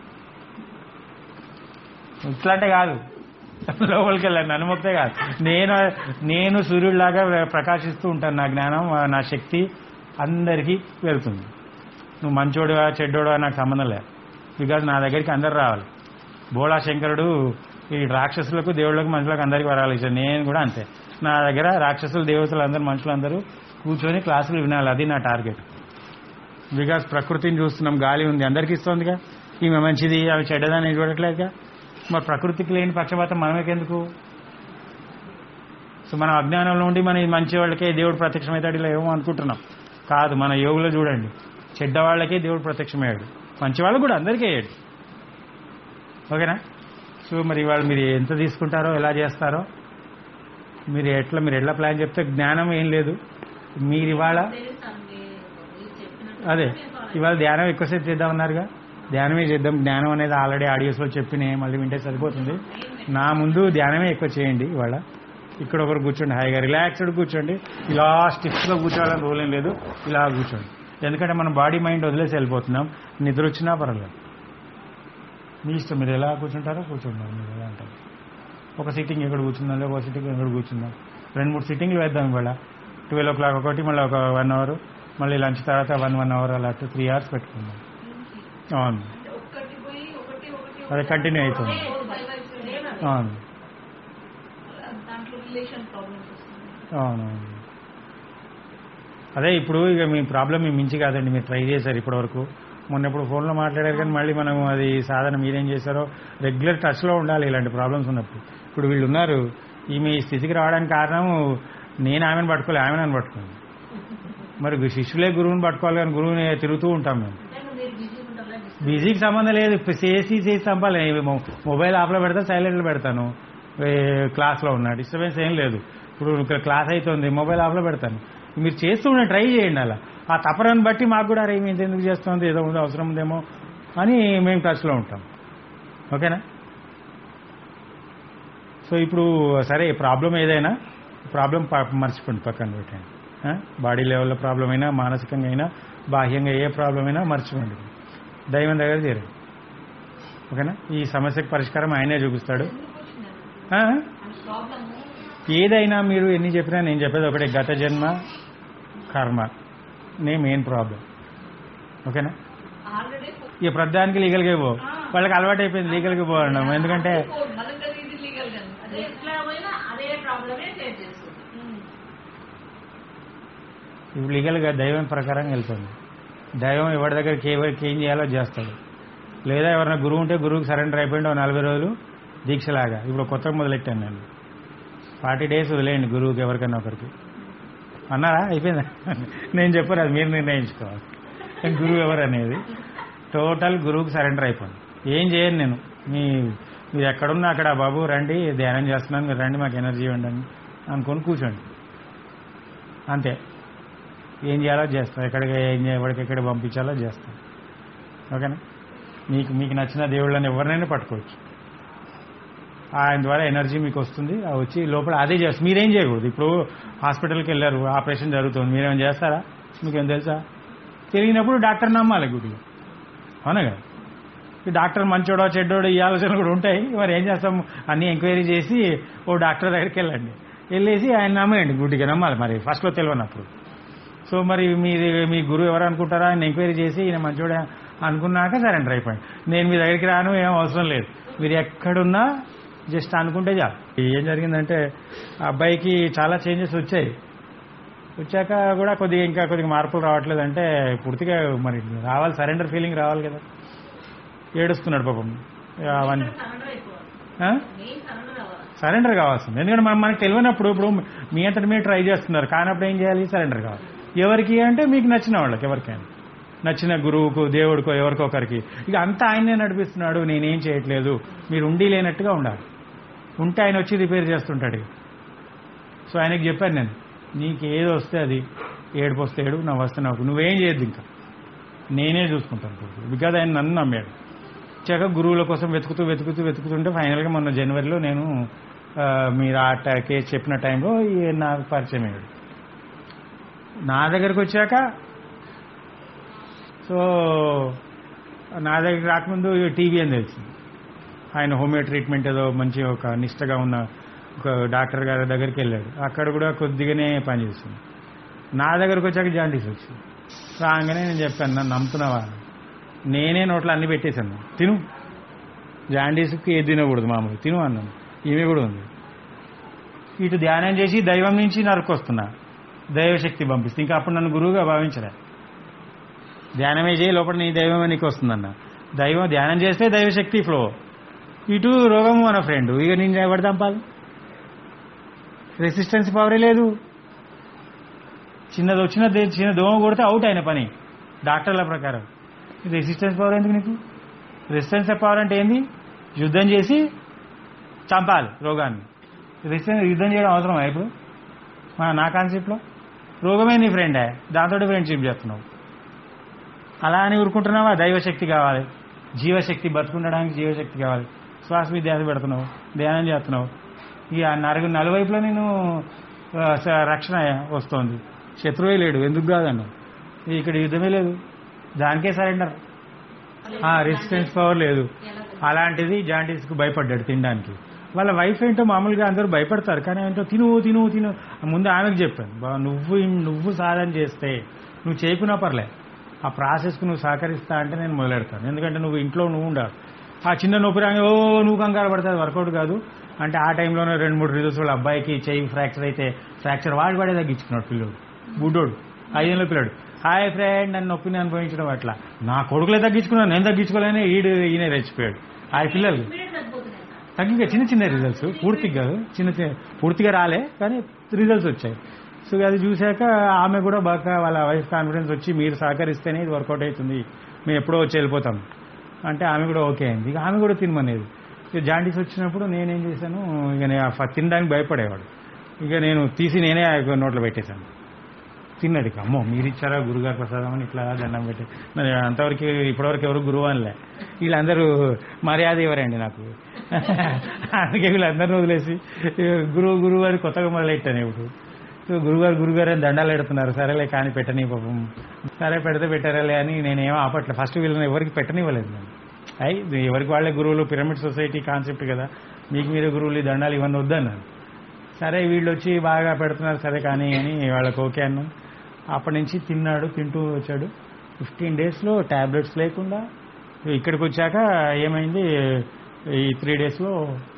ఇట్లా అంటే కాదు లోపలికి వెళ్ళండి అనుమతే కాదు నేను నేను సూర్యుడిలాగా ప్రకాశిస్తూ ఉంటాను నా జ్ఞానం నా శక్తి అందరికీ వెళ్తుంది నువ్వు మంచోడువా చెడ్డోడువా నాకు సంబంధం లేదు బికాజ్ నా దగ్గరికి అందరు రావాలి బోళా శంకరుడు ఈ రాక్షసులకు దేవుళ్ళకు మనుషులకు అందరికీ వరాలు ఇచ్చాడు నేను కూడా అంతే నా దగ్గర రాక్షసులు దేవతలు అందరు మనుషులందరూ కూర్చొని క్లాసులు వినాలి అది నా టార్గెట్ బికాస్ ప్రకృతిని చూస్తున్నాం గాలి ఉంది అందరికీ ఇస్తుందిగా ఈమె మంచిది అవి చెడ్డదని చూడట్లేదుగా మరి ప్రకృతికి లేని పక్షపాతం మనమేకెందుకు సో మనం అజ్ఞానంలో ఉండి మన ఈ మంచి వాళ్ళకే దేవుడు ప్రత్యక్షమవుతాడు ఇలా ఏమో అనుకుంటున్నాం కాదు మన యోగులో చూడండి చెడ్డ వాళ్ళకే దేవుడు ప్రత్యక్షమయ్యాడు మంచి వాళ్ళు కూడా అందరికీ అయ్యాడు ఓకేనా సో మరి ఇవాళ మీరు ఎంత తీసుకుంటారో ఎలా చేస్తారో మీరు ఎట్లా మీరు ఎట్లా ప్లాన్ చెప్తే జ్ఞానం ఏం లేదు మీరు ఇవాళ తెలుసండి మీరు చెప్పినట్టు అదే నేను follow ఇవాళ ధ్యానం ఎక్కువసేపు చేద్దామన్నారుగా ధ్యానమే చేద్దాం జ్ఞానం అనేది ఆల్రెడీ ఆడియోస్లో చెప్పినాయి మళ్ళీ వింటే సరిపోతుంది నా ముందు ధ్యానమే ఎక్కువ చేయండి ఇవాళ ఇక్కడ ఒకరు కూర్చోండి హాయిగా రిలాక్స్డ్ కూర్చోండి ఇలా స్టిఫ్గా కూర్చోవాలని రూల్ ఏం లేదు ఇలా కూర్చోండి ఎందుకంటే మనం బాడీ మైండ్ వదిలేసి వెళ్ళిపోతున్నాం నిద్ర వచ్చినా పర్వాలేదు మీ ఇష్టం మీరు ఎలా కూర్చుంటారో కూర్చుంటారు మీరు ఎలా అంటారు ఒక సిట్టింగ్ ఎక్కడ కూర్చుందాం లేదా ఒక సిట్టింగ్ ఎక్కడ కూర్చుందాం రెండు మూడు సిట్టింగ్లు వేద్దాం ఇవాళ ట్వెల్వ్ ఓ క్లాక్ ఒకటి మళ్ళీ ఒక వన్ అవర్ మళ్ళీ లంచ్ తర్వాత వన్ వన్ అవర్ అలా త్రీ అవర్స్ పెట్టుకుందాం అవును అంటే ఒక్కటి పోయి ఒకటి ఒకటి అది కంటిన్యూ అవుతుంది అవును దాంట్లో రిలేషన్ ప్రాబ్లమ్స్ వస్తుంది అవును అదే ఇప్పుడు ఇక మీ ప్రాబ్లం మీ మించి కాదండి మీరు ట్రై చేశారు ఇప్పటివరకు మొన్న ఇప్పుడు ఫోన్లో మాట్లాడారు కానీ మళ్ళీ మనం అది సాధన మీరేం చేశారో రెగ్యులర్ టచ్లో ఉండాలి ఇలాంటి ప్రాబ్లమ్స్ ఉన్నప్పుడు ఇప్పుడు వీళ్ళు ఉన్నారు ఈమె ఈ స్థితికి రావడానికి కారణం నేను ఆమెను పట్టుకోలే ఆమె నన్ను పట్టుకుంది మరి శిష్యులే గురువుని పట్టుకోవాలి కానీ గురువుని తిరుగుతూ ఉంటాం మేము అంటే నువ్వు మీరు బిజీ ఉంటారా బిజీకి సంబంధం లేదు చేసి చేసి చంపాలి ఇవి మొ- మొబైల్ ఆఫ్లో పెడతా సైలెంట్లో పెడతాను ఏ, క్లాస్లో ఉన్నా డిస్టర్బెన్స్ ఏం లేదు ఇప్పుడు ఇక్కడ క్లాస్ అవుతుంది మొబైల్ ఆఫ్లో పెడతాను మీరు చేస్తూ ఉండే ట్రై చేయండి అలా ఆ తపరని బట్టి మాకు కూడా అరే ఇంత ఎందుకు చేస్తుంది ఏదో ఉందో అవసరం ఉందేమో అని మేము టచ్లో ఉంటాం ఓకేనా సో ఇప్పుడు సరే ప్రాబ్లం ఏదైనా ప్రాబ్లం మర్చిపోండి పక్కన పెట్టండి ఆ? బాడీ లెవెల్లో ప్రాబ్లం అయినా మానసికంగా అయినా బాహ్యంగా ఏ ప్రాబ్లం అయినా మర్చిపోండి దైవం దగ్గర చేరండి ఓకేనా ఈ సమస్యకు పరిష్కారం ఆయనే చూపిస్తాడు ఎందుకు వచ్చిందండి ఆ? అండ్ ప్రాబ్లమ్ ఏదైనా మీరు ఎన్ని చెప్పినా నేను చెప్పేది ఒకటే గత జన్మ కర్మ నే మెయిన్ ప్రాబ్లం ఓకేనా ఆల్రెడీ ఈ ప్రధానికి లీగల్గా పో వాళ్ళకి అలవాటు అయిపోయింది లీగల్గా పోవడం ఎందుకంటే మళ్ళీ ఇది లీగల్ గా అదే ఎట్లా పోయినా అదే ప్రాబ్లమే ఫేస్ చేస్తుంది ఇప్పుడు లీగల్గా దైవం ప్రకారం వెళ్తుంది దైవం ఎవరి దగ్గరికి ఎవరికి ఏం చేయాలో చేస్తాడు లేదా ఎవరైనా గురువు ఉంటే గురువుకి సరెండర్ అయిపోయింది ఓ నలభై రోజులు దీక్షలాగా ఇప్పుడు కొత్తగా మొదలెట్టాను నేను ఫార్టీ డేస్ వదిలేయండి గురువుకి ఎవరికైనా ఒకరికి అన్నారా అయిపోయిందా నేను చెప్పాను అది మీరు నిర్ణయించుకోవాలి గురువు ఎవరు అనేది టోటల్ గురువుకి సరెండర్ అయిపోయింది ఏం చేయను నేను మీ మీరు ఎక్కడున్నా అక్కడ బాబు రండి ధ్యానం చేస్తున్నాను మీరు రండి మాకు ఎనర్జీ ఇవ్వండి అని అనుకొని కూర్చోండి అంతే ఏం చేయాలో చేస్తాం ఎక్కడికి ఏం చేయ- ఎవరికి ఎక్కడ పంపించాలో చేస్తాం ఓకేనా మీకు మీకు నచ్చిన దేవుళ్ళని ఎవరినైనా పట్టుకోవచ్చు ఆయన ద్వారా ఎనర్జీ మీకు వస్తుంది ఆ వచ్చి లోపల అదే చేస్తుంది మీరేం చేయకూడదు ఇప్పుడు హాస్పిటల్కి వెళ్ళారు ఆపరేషన్ జరుగుతుంది మీరేం చేస్తారా మీకేం తెలుసా తెలియనప్పుడు డాక్టర్ నమ్మాలి గుడిలో అవునా కదా ఈ డాక్టర్ మంచోడో చెడ్డోడో ఈ ఆలోచనలు కూడా ఉంటాయి మరి ఏం చేస్తాం అన్ని ఎంక్వైరీ చేసి ఓ డాక్టర్ దగ్గరికి వెళ్ళండి వెళ్ళేసి ఆయన నమ్మేయండి గుడ్డిగా నమ్మాలి మరి ఫస్ట్లో తెలియనప్పుడు సో మరి మీది మీ గురువు ఎవరు అనుకుంటారా ఆయన ఎంక్వైరీ చేసి ఈయన మంచోడే అనుకున్నాక సరెండర్ అయిపోయింది నేను మీ దగ్గరికి రాను ఏం అవసరం లేదు మీరు ఎక్కడున్నా జస్ట్ అనుకుంటే చాలు ఏం జరిగిందంటే ఆ అబ్బాయికి చాలా చేంజెస్ వచ్చాయి వచ్చాక కూడా కొద్దిగా ఇంకా కొద్దిగా మార్పులు రావట్లేదు అంటే పూర్తిగా మరి రావాలి సరెండర్ ఫీలింగ్ రావాలి కదా ఏడుస్తున్నాడు పాపం అవన్నీ సరెండర్ అయిపోవాలి ఆ? మెయిన్ సరెండర్ అవ్వాలి సరెండర్ కావాల్సింది ఎందుకంటే మనం మనకు తెలియనప్పుడు ఇప్పుడు మీ అంతటి మీరు ట్రై చేస్తున్నారు కానప్పుడు ఏం చేయాలి సరెండర్ కావాలి ఎవరికి అంటే మీకు నచ్చిన వాళ్ళకి ఎవరికైనా నచ్చిన గురువుకు దేవుడికో ఎవరికో ఒకరికి ఇక అంతా ఆయనే నడిపిస్తున్నాడు నేనేం చేయట్లేదు మీరు ఉండి లేనట్టుగా ఉండాలి ఉంటే ఆయన వచ్చి రిపేర్ చేస్తుంటాడు ఇక. సో ఆయనకి చెప్పాను నేను నీకు ఏది వస్తే అది ఏడుపు వస్తే ఏడు నా వస్తే నాకు నువ్వేం చేయొద్దు ఇంకా నేనే చూసుకుంటాను బికాజ్ ఆయన నన్ను నమ్మాడు వచ్చాక గురువుల కోసం వెతుకుతూ వెతుకుతూ వెతుకుతుంటే ఫైనల్గా మొన్న జనవరిలో నేను ఆ, మీరు ఆ ట- కేసు చెప్పిన టైంలో ఈ నాకు పరిచయం అయ్యాడు నా దగ్గరకు వచ్చాక సో నా దగ్గరికి రాకముందు టీవీ అని తెలిసింది ఆయన హోమియో ట్రీట్మెంట్ ఏదో మంచి ఒక నిష్టగా ఉన్న ఒక డాక్టర్ గారి దగ్గరికి వెళ్ళాడు అక్కడ కూడా కొద్దిగానే పనిచేస్తుంది నా దగ్గరకు వచ్చాక జాండీస్ వచ్చింది రాగానే నేను చెప్పాను నన్ను నమ్ముతున్నావా నేనే నోట్లో అన్ని పెట్టేశాను తిను జాండీస్కి ఏది తినకూడదు మామూలు తిను అన్నాను ఈమె కూడా ఉంది ఇటు ధ్యానం చేసి దైవం నుంచి నరుకొస్తున్నా దైవశక్తి పంపిస్తే ఇంకా అప్పుడు నన్ను గురువుగా భావించలే ధ్యానమే చేయి లోపల నీ దైవమే నీకు వస్తుందన్న దైవం ధ్యానం చేస్తే దైవశక్తి ఫ్లో ఇటు రోగము మన ఫ్రెండ్ ఇక నేను ఎవరు చంపాలి రెసిస్టెన్స్ పవరే లేదు చిన్నది వచ్చిన దే- చిన్న దోమ కొడితే అవుట్ అయిన పని డాక్టర్ల ప్రకారం రెసిస్టెన్స్ పవర్ ఎందుకు నీకు రెసిస్టెన్స్ పవర్ అంటే ఏంది యుద్ధం చేసి చంపాలి రోగాన్ని రెసిస్టెన్స్ యుద్ధం చేయడం అవసరమా ఇప్పుడు మా నా కాన్సెప్ట్లో రోగమే నీ ఫ్రెండే దాంతో ఫ్రెండ్షిప్ చేస్తున్నావు అలా అని ఊరుకుంటున్నావా దైవశక్తి కావాలి జీవశక్తి బతుకుండడానికి జీవశక్తి కావాలి శ్వాస విద్యాస పెడుతున్నావు ధ్యానం చేస్తున్నావు ఇక నలుగు నలువైపులో నేను ఆ, స- రక్షణ వస్తోంది శత్రువే లేడు ఎందుకు కాదన్నావు ఇక్కడ యుద్ధమే లేదు దానికే సరెండర్ రెసిస్టెన్స్ పవర్ లేదు అలాంటిది జాండీస్కి భయపడ్డాడు తినడానికి వాళ్ళ వైఫ్ ఏంటో మామూలుగా అందరూ భయపడతారు కానీ ఏంటో తిను తిను తిను ముందు ఆమెకు చెప్పాను బా నువ్వు నువ్వు సాధన చేస్తే నువ్వు చేయకున్నా పర్లే ఆ ప్రాసెస్కి నువ్వు సహకరిస్తా అంటే నేను మొదలెడతాను ఎందుకంటే నువ్వు ఇంట్లో నువ్వు ఉండాలి ఆ చిన్న నొప్పి రాగా ఓ నువ్వు కంగారు పడుతుంది వర్కౌట్ కాదు అంటే ఆ టైంలోనే రెండు మూడు రిజల్ట్స్ వాళ్ళ అబ్బాయికి చెయ్యి ఫ్రాక్చర్ అయితే ఫ్రాక్చర్ వాడి వాడే తగ్గించుకున్నాడు పిల్లోడు బుడ్డోడు ఐదేళ్ళ పిల్లాడు హాయ్ ఫ్రెండ్ నన్ను నొప్పిని అనుభవించడం అట్లా నా కొడుకులే తగ్గించుకున్నాను నేను తగ్గించుకోలేని ఈడు ఈయన రెచ్చిపోయాడు ఆ పిల్లలు ఇమీడియట్ తగ్గిపోతున్నాయి సార్ తగ్గిగా చిన్న చిన్న రిజల్ట్స్ పూర్తిగా కాదు చిన్న చిన్న పూర్తిగా రాలే కానీ రిజల్ట్స్ వచ్చాయి సో అది చూశాక ఆమె కూడా బాగా వాళ్ళ వైఫ్ కాన్ఫిడెన్స్ వచ్చి మీరు సహకరిస్తేనే ఇది వర్కౌట్ అవుతుంది మేము ఎప్పుడో వచ్చి వెళ్ళిపోతాం అంటే ఆమె కూడా ఓకే అయింది ఇక ఆమె కూడా తినమనేది ఇక జాండీస్ వచ్చినప్పుడు నేనేం చేశాను ఇక నేను ఆ ఫ- తినడానికి భయపడేవాడు ఇక నేను తీసి నేనే ఆ నోట్లో పెట్టేశాను తిన్నాడు ఇక అమ్మో మీరు ఇచ్చారా గురుగారు ప్రసాదం అని ఇట్లా దండం పెట్టి మరి అంతవరకు ఇప్పటివరకు ఎవరు గురువు అనలే వీళ్ళందరూ మర్యాద ఇవ్వరండి నాకు అందుకే వీళ్ళందరినీ వదిలేసి గురువు గురువు అని కొత్తగా మొదలెట్టాను ఇప్పుడు సో గురుగారు గురుగారు అని దండాలు పెడుతున్నారు సరేలే కానీ పెట్టని పాపం సరే పెడితే పెట్టారలే అని నేనేమో ఆపట్లే ఫస్ట్ వీళ్ళని ఎవరికి పెట్టనివ్వలేదు నేను అయ్యి ఇది ఎవరికి వాళ్ళే గురువులు పిరమిడ్ సొసైటీ కాన్సెప్ట్ కదా మీకు మీరు గురువులు ఈ దండాలు ఇవన్నీ వద్దన్నాను సరే వీళ్ళు వచ్చి బాగా పెడుతున్నారు సరే కానీ అని వాళ్ళకి ఓకే అన్నాం అప్పటి నుంచి తిన్నాడు తింటూ వచ్చాడు ఫిఫ్టీన్ డేస్లో ట్యాబ్లెట్స్ లేకుండా ఇక్కడికి వచ్చాక ఏమైంది ఈ త్రీ డేస్లో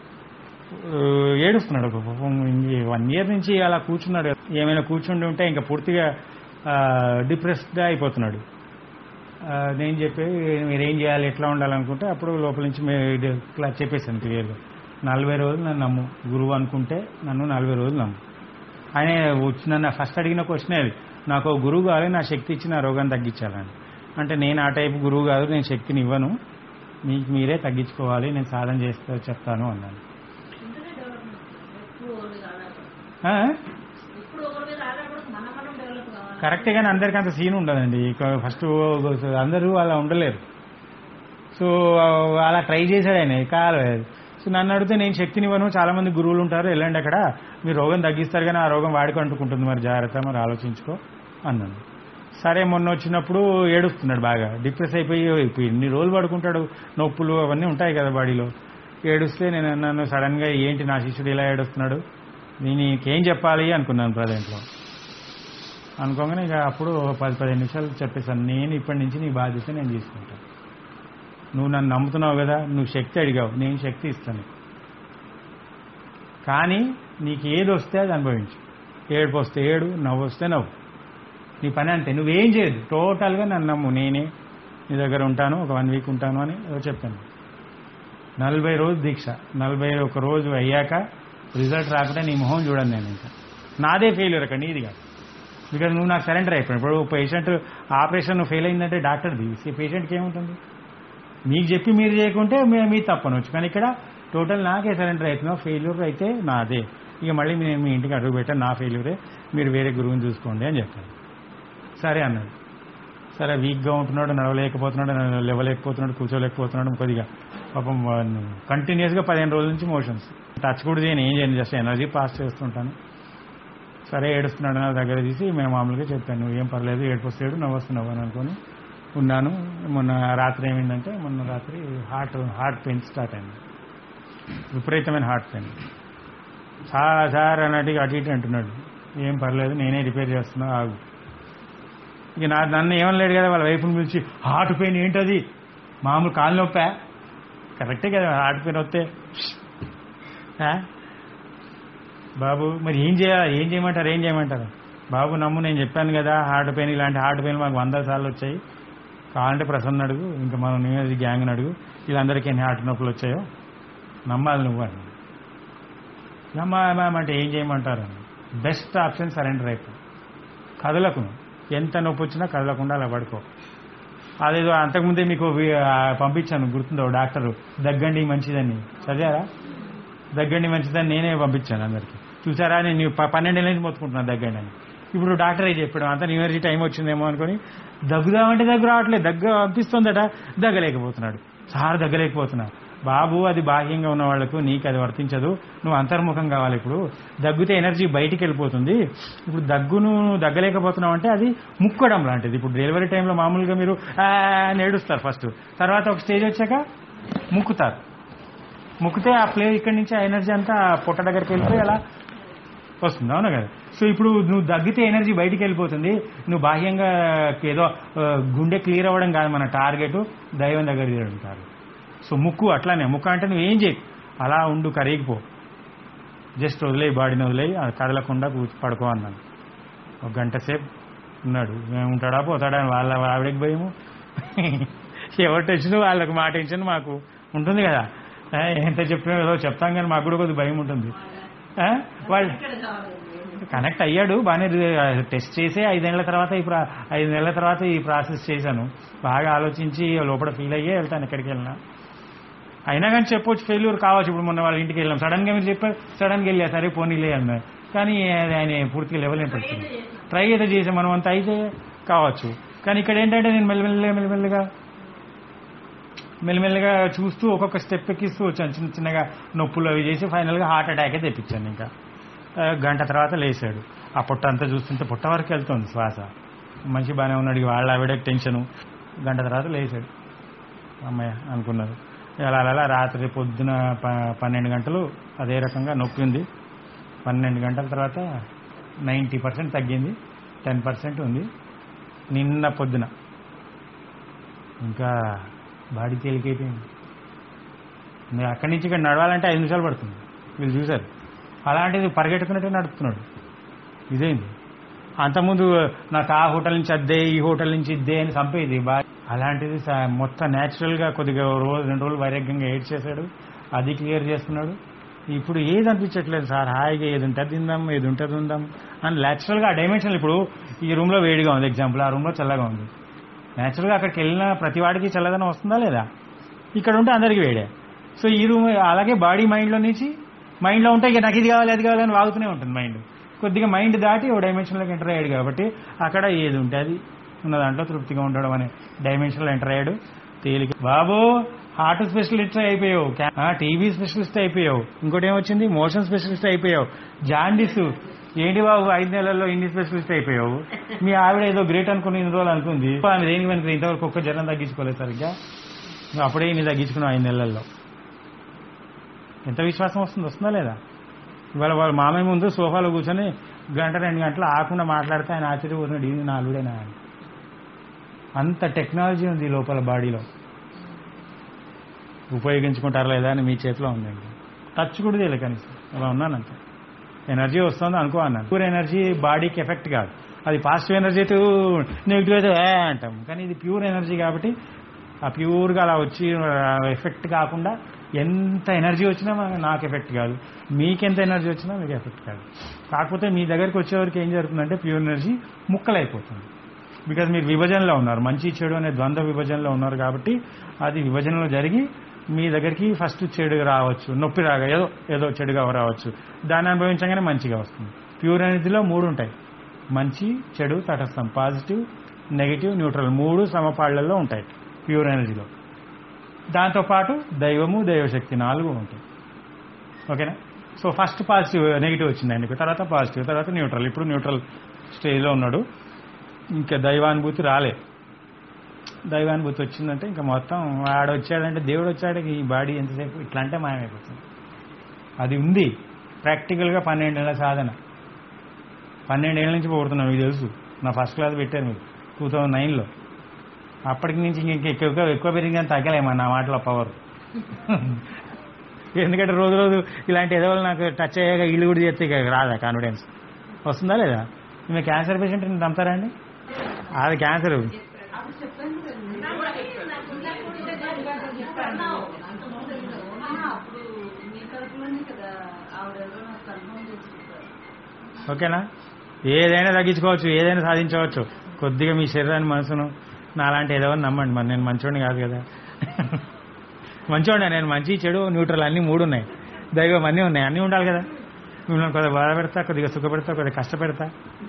ఏడుస్తున్నాడు ఒక పాపం వన్ ఇయర్ నుంచి అలా కూర్చున్నాడు ఏమైనా కూర్చుండి ఉంటే ఇంకా పూర్తిగా డిప్రెస్డ్గా అయిపోతున్నాడు ఆ, నేను చెప్పి మీరు ఏం చేయాలి ఎట్లా ఉండాలనుకుంటే అప్పుడు లోపల నుంచి మే- ఇది ఇట్లా చెప్పేశాను క్లియర్గా నలభై రోజులు నన్ను నమ్ము గురువు అనుకుంటే నన్ను నలభై రోజులు నమ్ము ఆయన వచ్చి నన్ను ఫస్ట్ అడిగిన క్వశ్చన్ అది నాకు ఒక గురువు కావాలి నా శక్తి ఇచ్చి నా రోగాన్ని తగ్గించాలని అంటే నేను ఆ టైపు గురువు కాదు నేను శక్తిని ఇవ్వను మీకు మీరే తగ్గించుకోవాలి నేను సాధన చేస్తే చెప్తాను అన్నాను ఇంటనే డెవలప్మెంట్ ఎప్పుడు ఒకరి మీద ఆధారపడదు ఆ? ఇప్పుడు ఒకరి మీద ఆధారపడదు మనం మనం డెవలప్ కావాలి కరెక్టే కానీ అందరికీ అంత సీన్ ఉండదండి ఫస్ట్ అందరూ అలా ఉండలేరు సో అలా ట్రై చేశాడు ఆయన కాలేదు సో నన్ను అడిగితే నేను శక్తిని ఇవ్వను చాలా మంది గురువులు ఉంటారు వెళ్ళండి అక్కడ మీరు రోగం తగ్గిస్తారు కానీ ఆ రోగం వాడికి అంటుకుంటుంది మరి జాగ్రత్త మరి ఆలోచించుకో అన్నాను సరే మొన్న వచ్చినప్పుడు ఏడుస్తున్నాడు బాగా డిప్రెస్ అయిపోయి ఇప్పుడు ఎన్ని రోజులు పడుకుంటాడు నొప్పులు అవన్నీ ఉంటాయి కదా బాడీలో ఏడుస్తే నేను అన్నాను సడన్గా ఏంటి నా శిష్యుడు ఇలా ఏడుస్తున్నాడు నేనేం చెప్పాలి అనుకున్నాను ప్రజెంట్లో అనుకోగానే ఇక అప్పుడు పది పదిహేను నిమిషాలు చెప్పేశాను నేను ఇప్పటి నుంచి నీ బాధ్యత నేను తీసుకుంటాను నువ్వు నన్ను నమ్ముతున్నావు కదా నువ్వు శక్తి అడిగావు నేను శక్తి ఇస్తాను కానీ నీకు ఏది వస్తే అది అనుభవించు ఏడుపు వస్తే ఏడు నవ్వు వస్తే నవ్వు నీ పని అంతే నువ్వేం చేయదు టోటల్గా నన్ను నమ్ము నేనే నీ దగ్గర ఉంటాను ఒక వన్ వీక్ ఉంటాను అని ఏదో చెప్పాను నలభై రోజు దీక్ష నలభై ఒక రోజు అయ్యాక రిజల్ట్ రాకుండా నీ మొహం చూడను నేను ఇంకా నాదే ఫెయిల్యూర్ అక్కడ నీది కాదు బికాజ్ నువ్వు నాకు సరెండర్ అయిపోయావు ఇప్పుడు పేషెంట్ ఆపరేషన్ ఫెయిల్ అయిందంటే డాక్టర్ది పేషెంట్కి ఏముంటుంది మీకు చెప్పి మీరు చేయకుంటే మీ మీ తప్పనొచ్చు కానీ ఇక్కడ టోటల్ నాకే సరెండర్ అవుతున్నావు ఫెయిల్యూర్ అయితే నాదే ఇక మళ్ళీ నేను మీ ఇంటికి అడుగు పెట్టాను నా ఫెయిల్యూరే మీరు వేరే గురువుని చూసుకోండి అని చెప్పాను సరే అన్నాడు సరే వీక్గా ఉంటున్నాడు నడవలేకపోతున్నాడు లేవలేకపోతున్నాడు కూర్చోలేకపోతున్నాడు కొద్దిగా పాపం కంటిన్యూస్గా పదిహేను రోజుల నుంచి మోషన్స్ టచ్ కూడా చేయను ఏం చేయను జస్ట్ ఎనర్జీ పాస్ చేస్తుంటాను సరే ఏడుస్తున్నాడు నా దగ్గర తీసి మేము మామూలుగా చెప్పాను నువ్వు ఏం పర్లేదు ఏడుపొస్తాడు నవ్వు వస్తున్నావు అని అనుకొని ఉన్నాను మొన్న రాత్రి ఏమైందంటే మొన్న రాత్రి హార్ట్ హార్ట్ పెయిన్ స్టార్ట్ అయింది విపరీతమైన హార్ట్ పెయిన్ సార్ సార్ అన్నట్టుగా అటు ఇటు అంటున్నాడు ఏం పర్లేదు నేనే రిపేర్ చేస్తున్నా ఆగు ఇక నా నన్ను ఏమనలేడు కదా వాళ్ళ వైపుని పిలిచి హార్ట్ పెయిన్ ఏంటది మామూలు కాలు నొప్పా కరెక్టే కదా హార్ట్ పెయిన్ వస్తే ఆ? బాబు మరి ఏం చేయాలి ఏం చేయమంటారు ఏం చేయమంటారు బాబు నమ్ము నేను చెప్పాను కదా హార్ట్ పెయిన్ ఇలాంటి హార్ట్ పెయిన్ మాకు వందల సార్లు వచ్చాయి కావాలంటే ప్రసన్న అడుగు ఇంకా మనం న్యూస్ గ్యాంగ్ అడుగు వీళ్ళందరికీ ఎన్ని హార్ట్ నొప్పులు వచ్చాయో నమ్మాలి నువ్వు అని నమ్మామంటే ఏం చేయమంటారు బెస్ట్ ఆప్షన్ సరెండర్ అయిపో కదలకు నువ్వు. ఎంత నొప్పి వచ్చినా కదలకుండా అలా పడుకో అదేదో అంతకుముందే మీకు వి- ఆ, పంపించాను గుర్తుందో డాక్టరు దగ్గండి మంచిదని చదివారా దగ్గండి మంచిదని నేనే పంపించాను అందరికి చూసారా నేను ప- పన్నెండేళ్ళ నుంచి మొత్తుకుంటున్నాను దగ్గండి అని ఇప్పుడు డాక్టర్ అయితే చెప్పాడు అంత న్యూ ఇయర్జీ టైం వచ్చిందేమో అనుకొని దగ్గుదామంటే దగ్గు రావట్లేదు దగ్గు అనిపిస్తుందట దగ్గలేకపోతున్నాడు సార్ దగ్గలేకపోతున్నా బాబు అది బాహ్యంగా ఉన్న వాళ్లకు నీకు అది వర్తించదు నువ్వు అంతర్ముఖం కావాలి ఇప్పుడు దగ్గుతే ఎనర్జీ బయటికి వెళ్ళిపోతుంది ఇప్పుడు దగ్గును దగ్గలేకపోతున్నావు అంటే అది ముక్కడం లాంటిది ఇప్పుడు డెలివరీ టైంలో మామూలుగా మీరు "ఆ" అని ఏడుస్తారు ఫస్ట్ తర్వాత ఒక స్టేజ్ వచ్చాక ముక్కుతారు ముక్కితే ఆ ప్లే ఇక్కడి నుంచి ఆ ఎనర్జీ అంతా పొట్ట దగ్గరికి వెళ్ళిపోయి అలా వస్తుంది అవునా కదా సో ఇప్పుడు నువ్వు దగ్గితే ఎనర్జీ బయటికి వెళ్ళిపోతుంది నువ్వు బాహ్యంగా ఏదో ఆ, గుండె క్లియర్ అవ్వడం కాదు మన టార్గెట్ దైవం దగ్గర తీయడం టార్గెట్ సో ముక్కు అట్లానే ముక్కు అంటే నువ్వు ఏం చేయి అలా ఉండు కరిగిపో జస్ట్ వదిలేయి బాడీని వదిలేయి అది కదలకుండా కూర్చు పడుకో అన్నాను ఒక గంట సేపు ఉన్నాడు మేము ఉంటాడా పోతాడా అని వాళ్ళ ఆవిడకి భయము ఎవరి టెన్షన్ వాళ్ళకి మా టెన్షన్ మాకు ఉంటుంది కదా ఏ, ఎంత చెప్పినా ఏదో చెప్తాం కానీ మాకు కూడా కొద్దిగా భయం ఉంటుంది ఆ? వాళ్ళు ఇక్కడ కావాలి కనెక్ట్ అయ్యాడు బాగానే టెస్ట్ చేసి ఐదేళ్ల తర్వాత ఈ ప్రా ఐదు నెలల తర్వాత ఈ ప్రాసెస్ చేశాను బాగా ఆలోచించి లోపల ఫీల్ అయ్యే వెళ్తాను ఎక్కడికి వెళ్ళినా అయినా కానీ చెప్పొచ్చు ఫెయిల్యూర్ కావచ్చు ఇప్పుడు మొన్న వాళ్ళ ఇంటికి వెళ్ళాం సడన్ గా మీరు చెప్పారు సడన్ గా వెళ్ళా సరే పోనీలే అన్నా కానీ అది ఆయన పూర్తిగా లెవెల్ ఏం పెడుతుంది ట్రై అయితే చేసాం మనం అంత అయితే కావచ్చు కానీ ఇక్కడ ఏంటంటే నేను మెల్లమెల్లగా మెల్లమెల్లగా మెల్లమెల్లగా చూస్తూ ఒక్కొక్క స్టెప్ ఎక్కిస్తూ వచ్చాను చిన్న చిన్నగా నొప్పులు అవి చేసి ఫైనల్గా హార్ట్ అటాకే తెప్పించాను ఇంకా ఆ, గంట తర్వాత లేచాడు ఆ పొట్ట అంతా చూస్తుంటే పొట్ట వరకు వెళ్తుంది శ్వాస మనిషి బాగానే ఉన్నాడు ఇక వాళ్ళ ఆవిడ టెన్షను గంట తర్వాత లేచాడు అమ్మాయి అనుకున్నారు అలా అలా రాత్రి పొద్దున ప- పన్నెండు గంటలు అదే రకంగా నొప్పి ఉంది పన్నెండు గంటల తర్వాత నైంటీ పర్సెంట్ తగ్గింది టెన్ పర్సెంట్ ఉంది నిన్న పొద్దున ఇంకా బాడీ తేలికైపోయింది మీరు అక్కడి నుంచి ఇక్కడ నడవాలంటే ఐదు నిమిషాలు పడుతుంది వీళ్ళు చూశారు అలాంటిది పరిగెట్టుకున్నట్టే నడుపుతున్నాడు ఇదేంది అంతకుముందు నాకు ఆ హోటల్ నుంచి అద్దే ఈ హోటల్ నుంచి ఇద్దే అని చంపేది బాగా అలాంటిది స- మొత్తం న్యాచురల్గా కొద్దిగా ఓ రోజు రెండు రోజులు వైరాగ్యంగా ఏడ్ చేశాడు అది క్లియర్ చేస్తున్నాడు ఇప్పుడు ఏది అనిపించట్లేదు సార్ హాయిగా ఏది ఉంటుంది తిందాం ఏది ఉంటుంది ఉందాం అని న్యాచురల్గా ఆ డైమెన్షన్ ఇప్పుడు ఈ రూమ్లో వేడిగా ఉంది ఎగ్జాంపుల్ ఆ రూమ్లో చల్లగా ఉంది న్యాచురల్గా అక్కడికి వెళ్ళిన ప్రతి వాడికి చల్లదనం వస్తుందా లేదా ఇక్కడ ఉంటే అందరికీ వేడే సో ఈ రూమ్ అలాగే బాడీ మైండ్లో నుంచి మైండ్లో ఉంటే ఇక నాకు ఇది కావాలి అది కావాలి అని వాగుతూనే ఉంటుంది మైండ్ కొద్దిగా మైండ్ దాటి ఓ డైమెన్షన్లోకి ఎంటర్ అయ్యాడు కాబట్టి అక్కడ ఏది ఉంటే అది ఉన్న దాంట్లో తృప్తిగా ఉండడం అనే డైమెన్షన్లో ఎంటర్ అయ్యాడు తేలిక బాబు హార్ట్ స్పెషలిస్ట్ అయిపోయావు టీవీ స్పెషలిస్ట్ అయిపోయావు ఇంకోటి ఏమొచ్చింది మోషన్ స్పెషలిస్ట్ అయిపోయావు జాండిస్ ఏంటి బాబు ఐదు నెలల్లో ఇన్ని స్పెషలిస్ట్ అయిపోయావు మీ ఆవిడ ఏదో గ్రేట్ అనుకుని ఇన్ని రోజులు అనుకుంది ఆమె దేనికి వెనుక ఇంతవరకు ఒక్క జ్వరం తగ్గించుకోలేదు సరిగ్గా నువ్వు అప్పుడే ఇన్ని తగ్గించుకున్నావు ఐదు నెలల్లో ఎంత విశ్వాసం వస్తుంది వస్తుందా లేదా ఇవాళ వాళ్ళ మామయ్య ముందు సోఫాలో కూర్చొని గంట రెండు గంటలు ఆకుండా మాట్లాడితే ఆయన ఆశ్చర్యపోతున్నాడు ఇది నా అల్లుడేనా అని అంత టెక్నాలజీ ఉంది ఈ లోపల బాడీలో ఉపయోగించుకుంటారా లేదా అని మీ చేతిలో ఉందండి టచ్ కూడా తెలియదు కనీసం అలా ఉన్నానంతే ఎనర్జీ వస్తుంది అనుకో అన్నాను ప్యూర్ ఎనర్జీ బాడీకి ఎఫెక్ట్ కాదు అది పాజిటివ్ ఎనర్జీ అయితే నెగిటివ్ అయితే ఏ అంటాం కానీ ఇది ప్యూర్ ఎనర్జీ కాబట్టి ఆ ప్యూర్గా అలా వచ్చి ఎఫెక్ట్ కాకుండా ఎంత ఎనర్జీ వచ్చినా మన- నాకు ఎఫెక్ట్ కాదు మీకెంత ఎనర్జీ వచ్చినా మీకు ఎఫెక్ట్ కాదు కాకపోతే మీ దగ్గరికి వచ్చేవరకు ఏం జరుగుతుందంటే ప్యూర్ ఎనర్జీ ముక్కలైపోతుంది బికాజ్ మీరు విభజనలో ఉన్నారు మంచి చెడు అనే ద్వంద్వ విభజనలో ఉన్నారు కాబట్టి అది విభజనలో జరిగి మీ దగ్గరికి ఫస్ట్ చెడు రావచ్చు నొప్పి రాగా ఏదో ఏదో చెడుగా రావచ్చు దాన్ని అనుభవించగానే మంచిగా వస్తుంది ప్యూర్ ఎనర్జీలో మూడు ఉంటాయి మంచి చెడు తటస్థం పాజిటివ్ నెగిటివ్ న్యూట్రల్ మూడు సమపాళ్లలో ఉంటాయి ప్యూర్ ఎనర్జీలో దాంతోపాటు దైవము దైవశక్తి నాలుగు ఉంటాయి ఓకేనా సో ఫస్ట్ పాజిటివ్ నెగిటివ్ వచ్చింది ఆయనకు తర్వాత పాజిటివ్ తర్వాత న్యూట్రల్ ఇప్పుడు న్యూట్రల్ స్టేజ్లో ఉన్నాడు ఇంకా దైవానుభూతి రాలే దైవానుభూతి వచ్చిందంటే ఇంకా మొత్తం ఆడ వచ్చాడంటే దేవుడు వచ్చాడు ఈ బాడీ ఎంతసేపు ఇట్లా అంటే మాయమైపోతుంది అది ఉంది ప్రాక్టికల్గా పన్నెండేళ్ల సాధన పన్నెండేళ్ల నుంచి పోతున్నాను మీకు తెలుసు నా ఫస్ట్ క్లాస్ పెట్టారు మీరు టూ థౌజండ్ నైన్లో అప్పటికి నుంచి ఇంక ఎక్కువ ఎక్కువ పెరిగిందని తగ్గలేమా నా మాటలో పవర్ ఎందుకంటే రోజు రోజు ఇలాంటి ఏదో ఒకటి నాకు టచ్ అయ్యాక ఇల్లు కూడా చేస్తే ఇక రాదా కాన్ఫిడెన్స్ వస్తుందా లేదా మీరు క్యాన్సర్ పేషెంట్ నమ్ముతారా అండి అది క్యాన్సర్ అప్పుడు చెప్పాను కదండి. నాకు ఉన్నప్పుడు ఇదే కాదు చెప్పాను. ఆ, అప్పుడు మీ తరపులోనే కదా ఆవిడెవరో నాకు కన్ఫర్మ్ చేసుకుంటారు ఓకేనా ఏదైనా తగ్గించుకోవచ్చు ఏదైనా సాధించవచ్చు కొద్దిగా మీ శరీరాన్ని మనసును నాలాంటి ఏదో ఒకటి నమ్మండి మరి నేను మంచోడిని కాదు కదా మంచోడిని నేను మంచి చెడు న్యూట్రల్ అన్ని మూడు ఉన్నాయి దైవం అన్నీ ఉన్నాయి అన్నీ ఉండాలి కదా మిమ్మల్ని కొద్దిగా బాధ పెడతా కొద్దిగా సుఖ పెడతా కొద్దిగా కష్టపెడతా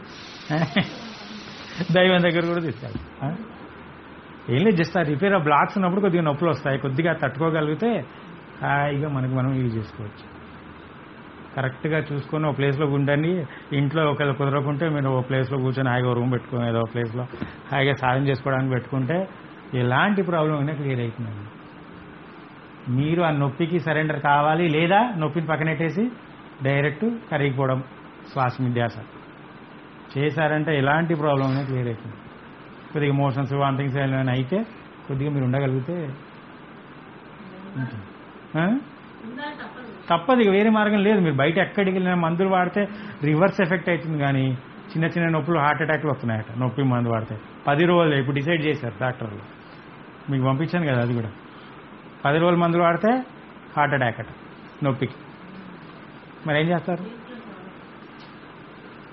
దైవం దగ్గర కూడా తీసుకెళ్తా ఆ? ఏం లేదు జస్ట్ ఆ రిపేర్ ఆ బ్లాక్స్ ఉన్నప్పుడు కొద్దిగా నొప్పులు వస్తాయి కొద్దిగా తట్టుకోగలిగితే హాయిగా మనకు మనం యూజ్ చేసుకోవచ్చు కరెక్ట్గా చూసుకొని ఒక ప్లేస్లో ఉండండి ఇంట్లో ఒకవేళ కుదరకుంటే మీరు ఒక ప్లేస్లో కూర్చొని హాయిగా రూమ్ పెట్టుకొని ఏదో ఒక ప్లేస్లో హాయిగా సాధన చేసుకోవడానికి పెట్టుకుంటే ఎలాంటి ప్రాబ్లం అయినా క్లియర్ అవుతుందండి మీరు ఆ నొప్పికి సరెండర్ కావాలి లేదా నొప్పిని పక్కనెట్టేసి డైరెక్ట్ కరిగిపోవడం శ్వాస మిధ్యాస చేశారంటే ఎలాంటి ప్రాబ్లం అయినా క్లియర్ అవుతుంది కొద్దిగా మోషన్స్ వాంటింగ్స్ ఏమైనా అయితే కొద్దిగా మీరు ఉండగలిగితే ఉంటుంది ఆ? ఉండాలి తప్పదు తప్పదు ఇక వేరే మార్గం లేదు మీరు బయట ఎక్కడికి వెళ్ళినా మందులు వాడితే రివర్స్ ఎఫెక్ట్ అవుతుంది కానీ చిన్న చిన్న నొప్పులు హార్ట్ అటాక్లు వస్తున్నాయట నొప్పి మందు వాడితే పది రోజులు ఇప్పుడు డిసైడ్ చేశారు డాక్టర్లు మీకు పంపించాను కదా అది కూడా పది రోజులు మందులు వాడితే హార్ట్ అటాక్ అట నొప్పికి మరి ఏం చేస్తారు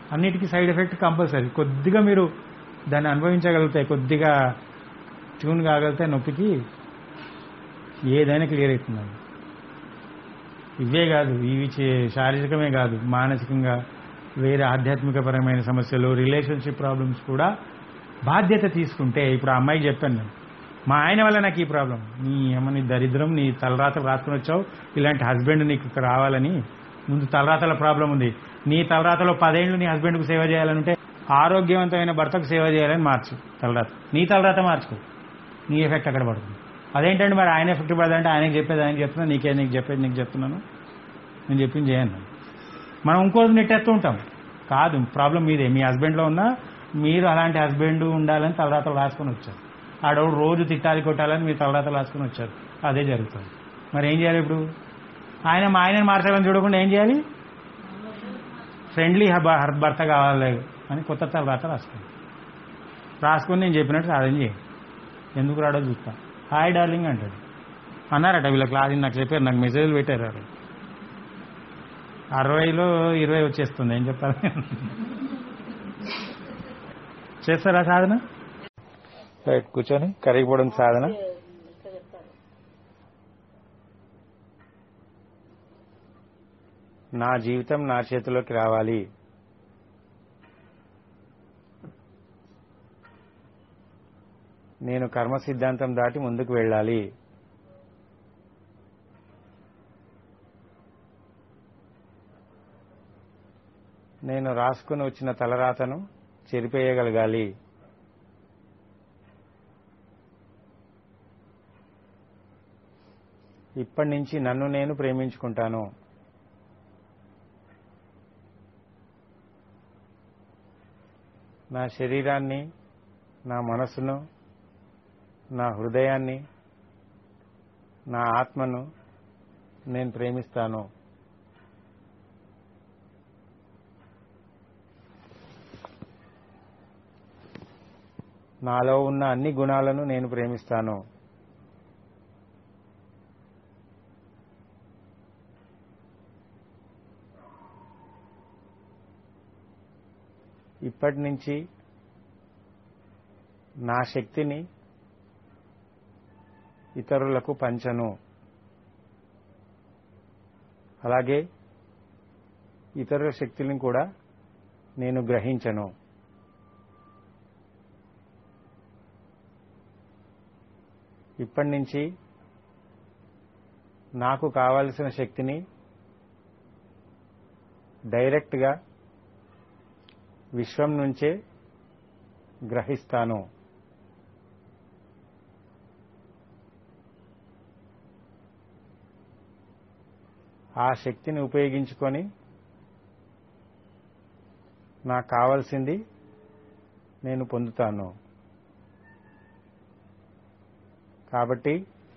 అన్నిటికీ సైడ్ ఎఫెక్ట్ కంపల్సరీ కొద్దిగా మీరు దాన్ని అనుభవించగలిగితే కొద్దిగా ట్యూన్ కాగలిగితే నొప్పికి ఏదైనా క్లియర్ అవుతుందండి ఇవే కాదు ఇవి చే- శారీరకమే కాదు మానసికంగా వేరే ఆధ్యాత్మికపరమైన సమస్యలు రిలేషన్షిప్ ప్రాబ్లమ్స్ కూడా బాధ్యత తీసుకుంటే ఇప్పుడు ఆ అమ్మాయికి చెప్పాను నేను మా ఆయన వల్ల నాకు ఈ ప్రాబ్లం నీ ఏమో నీ దరిద్రం నీ తలరాతలు రాసుకుని వచ్చావు ఇలాంటి హస్బెండ్ నీకు ఇక్కడ రావాలని ముందు తలరాతల ప్రాబ్లం ఉంది నీ తలరాతలో పదేళ్ళు నీ హస్బెండ్కు సేవ చేయాలంటే ఆరోగ్యవంతమైన భర్తకు సేవ చేయాలని మార్చు తలరాత నీ తలరాత మార్చుకో నీ ఎఫెక్ట్ అక్కడ పడుతుంది అదేంటంటే మరి ఆయన ఎఫెక్ట్ పడదంటే ఆయనకి చెప్పేది ఆయనకి చెప్తున్నా నీకే నీకు చెప్పేది నీకు చెప్తున్నాను నేను చెప్పింది చేయను మనం ఇంకోటి నెట్టేస్తూ ఉంటాం కాదు ప్రాబ్లం మీదే మీ హస్బెండ్లో ఉన్నా మీరు అలాంటి హస్బెండ్ ఉండాలని తలరాతలు రాసుకొని వచ్చారు ఆడవాడు రోజు తిట్టాలి కొట్టాలని మీరు తలరాతలు రాసుకొని వచ్చారు అదే జరుగుతుంది మరి ఏం చేయాలి ఇప్పుడు ఆయన మా ఆయనని మార్చాలని చూడకుండా ఏం చేయాలి ఫ్రెండ్లీ భర్త కావాలి అని కొత్త తలరాత రాసుకోండి రాసుకొని నేను చెప్పినట్టు సాధన చేయండి ఎందుకు రాడో చూస్తా హాయ్ డార్లింగ్ అంటాడు అన్నారట వీళ్ళ క్లాస్ నాకు చెప్పారు నాకు మెసేజ్లు పెట్టారు వాళ్ళు. అరవైలో ఇరవై వచ్చేస్తుంది ఏం చెప్పాలి చేస్తారా సాధన రైట్ కూర్చొని కరిగిపోవడం సాధన ఇక్కడ చెప్తారు నా జీవితం నా చేతిలోకి రావాలి నేను కర్మ సిద్ధాంతం దాటి ముందుకు వెళ్ళాలి నేను రాసుకుని వచ్చిన తలరాతను చెరిపేయగలగాలి ఇప్పటి నుంచి నన్ను నేను ప్రేమించుకుంటాను నా శరీరాన్ని నా మనసును నా హృదయాన్ని నా ఆత్మను నేను ప్రేమిస్తాను నాలో ఉన్న అన్ని గుణాలను నేను ప్రేమిస్తాను ఇప్పటి నుంచి నా శక్తిని ఇతరులకు పంచను అలాగే ఇతరుల శక్తులను కూడా నేను గ్రహించను ఇప్పటి నుంచి నాకు కావలసిన శక్తిని డైరెక్ట్గా విశ్వం నుంచే గ్రహిస్తాను ఆ శక్తిని ఉపయోగించుకొని నాకు కావాల్సింది నేను పొందుతాను కాబట్టి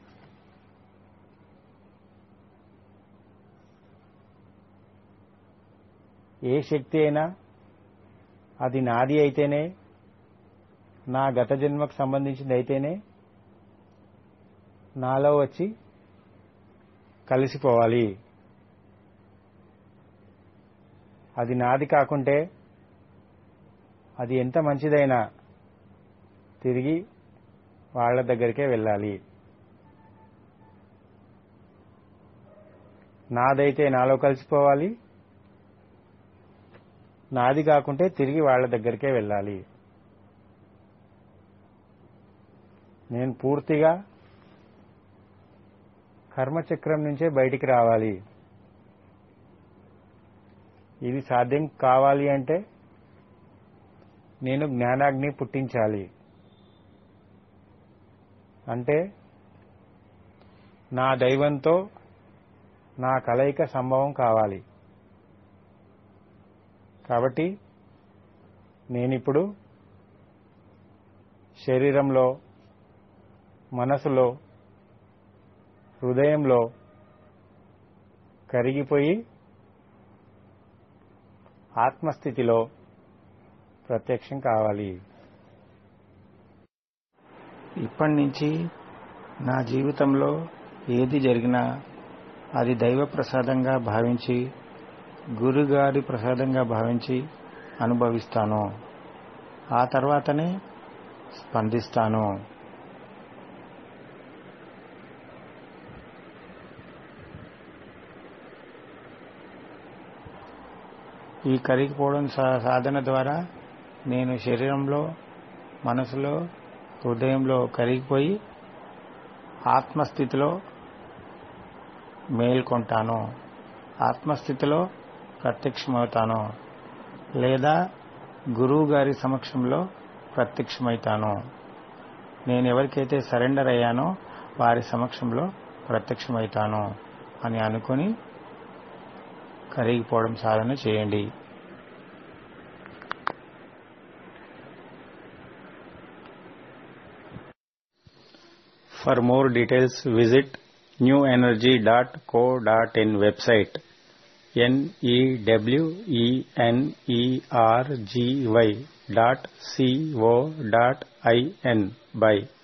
ఏ శక్తి అయినా అది నాది అయితేనే నా గత జన్మకు సంబంధించింది అయితేనే నాలో వచ్చి కలిసిపోవాలి అది నాది కాకుంటే అది ఎంత మంచిదైనా తిరిగి వాళ్ళ దగ్గరికే వెళ్ళాలి నాదైతే నాలో కలిసిపోవాలి నాది కాకుంటే తిరిగి వాళ్ళ దగ్గరికే వెళ్ళాలి నేను పూర్తిగా కర్మచక్రం నుంచే బయటికి రావాలి ఇది సాధ్యం కావాలి అంటే నేను జ్ఞానాగ్ని పుట్టించాలి అంటే నా దైవంతో నా కలయిక సంభవం కావాలి కాబట్టి నేనిప్పుడు శరీరంలో మనసులో హృదయంలో కరిగిపోయి ఆత్మస్థితిలో ప్రత్యక్షం కావాలి ఇప్పటి నుంచి నా జీవితంలో ఏది జరిగినా అది దైవ ప్రసాదంగా భావించి గురుగారి ప్రసాదంగా భావించి అనుభవిస్తాను ఆ తర్వాతనే స్పందిస్తాను ఈ కరిగిపోవడం సా- సాధన ద్వారా నేను శరీరంలో మనసులో హృదయంలో కరిగిపోయి ఆత్మస్థితిలో మేల్కొంటాను ఆత్మస్థితిలో ప్రత్యక్షమవుతాను లేదా గురువు గారి సమక్షంలో ప్రత్యక్షమవుతాను నేను ఎవరికైతే సరెండర్ అయ్యానో వారి సమక్షంలో ప్రత్యక్షమవుతాను అని అనుకుని కరిగిపోవడం సాధన చేయండి For more details, visit newenergy.co.in website n-e-w-e-n-e-r-g-y dot c-o dot in by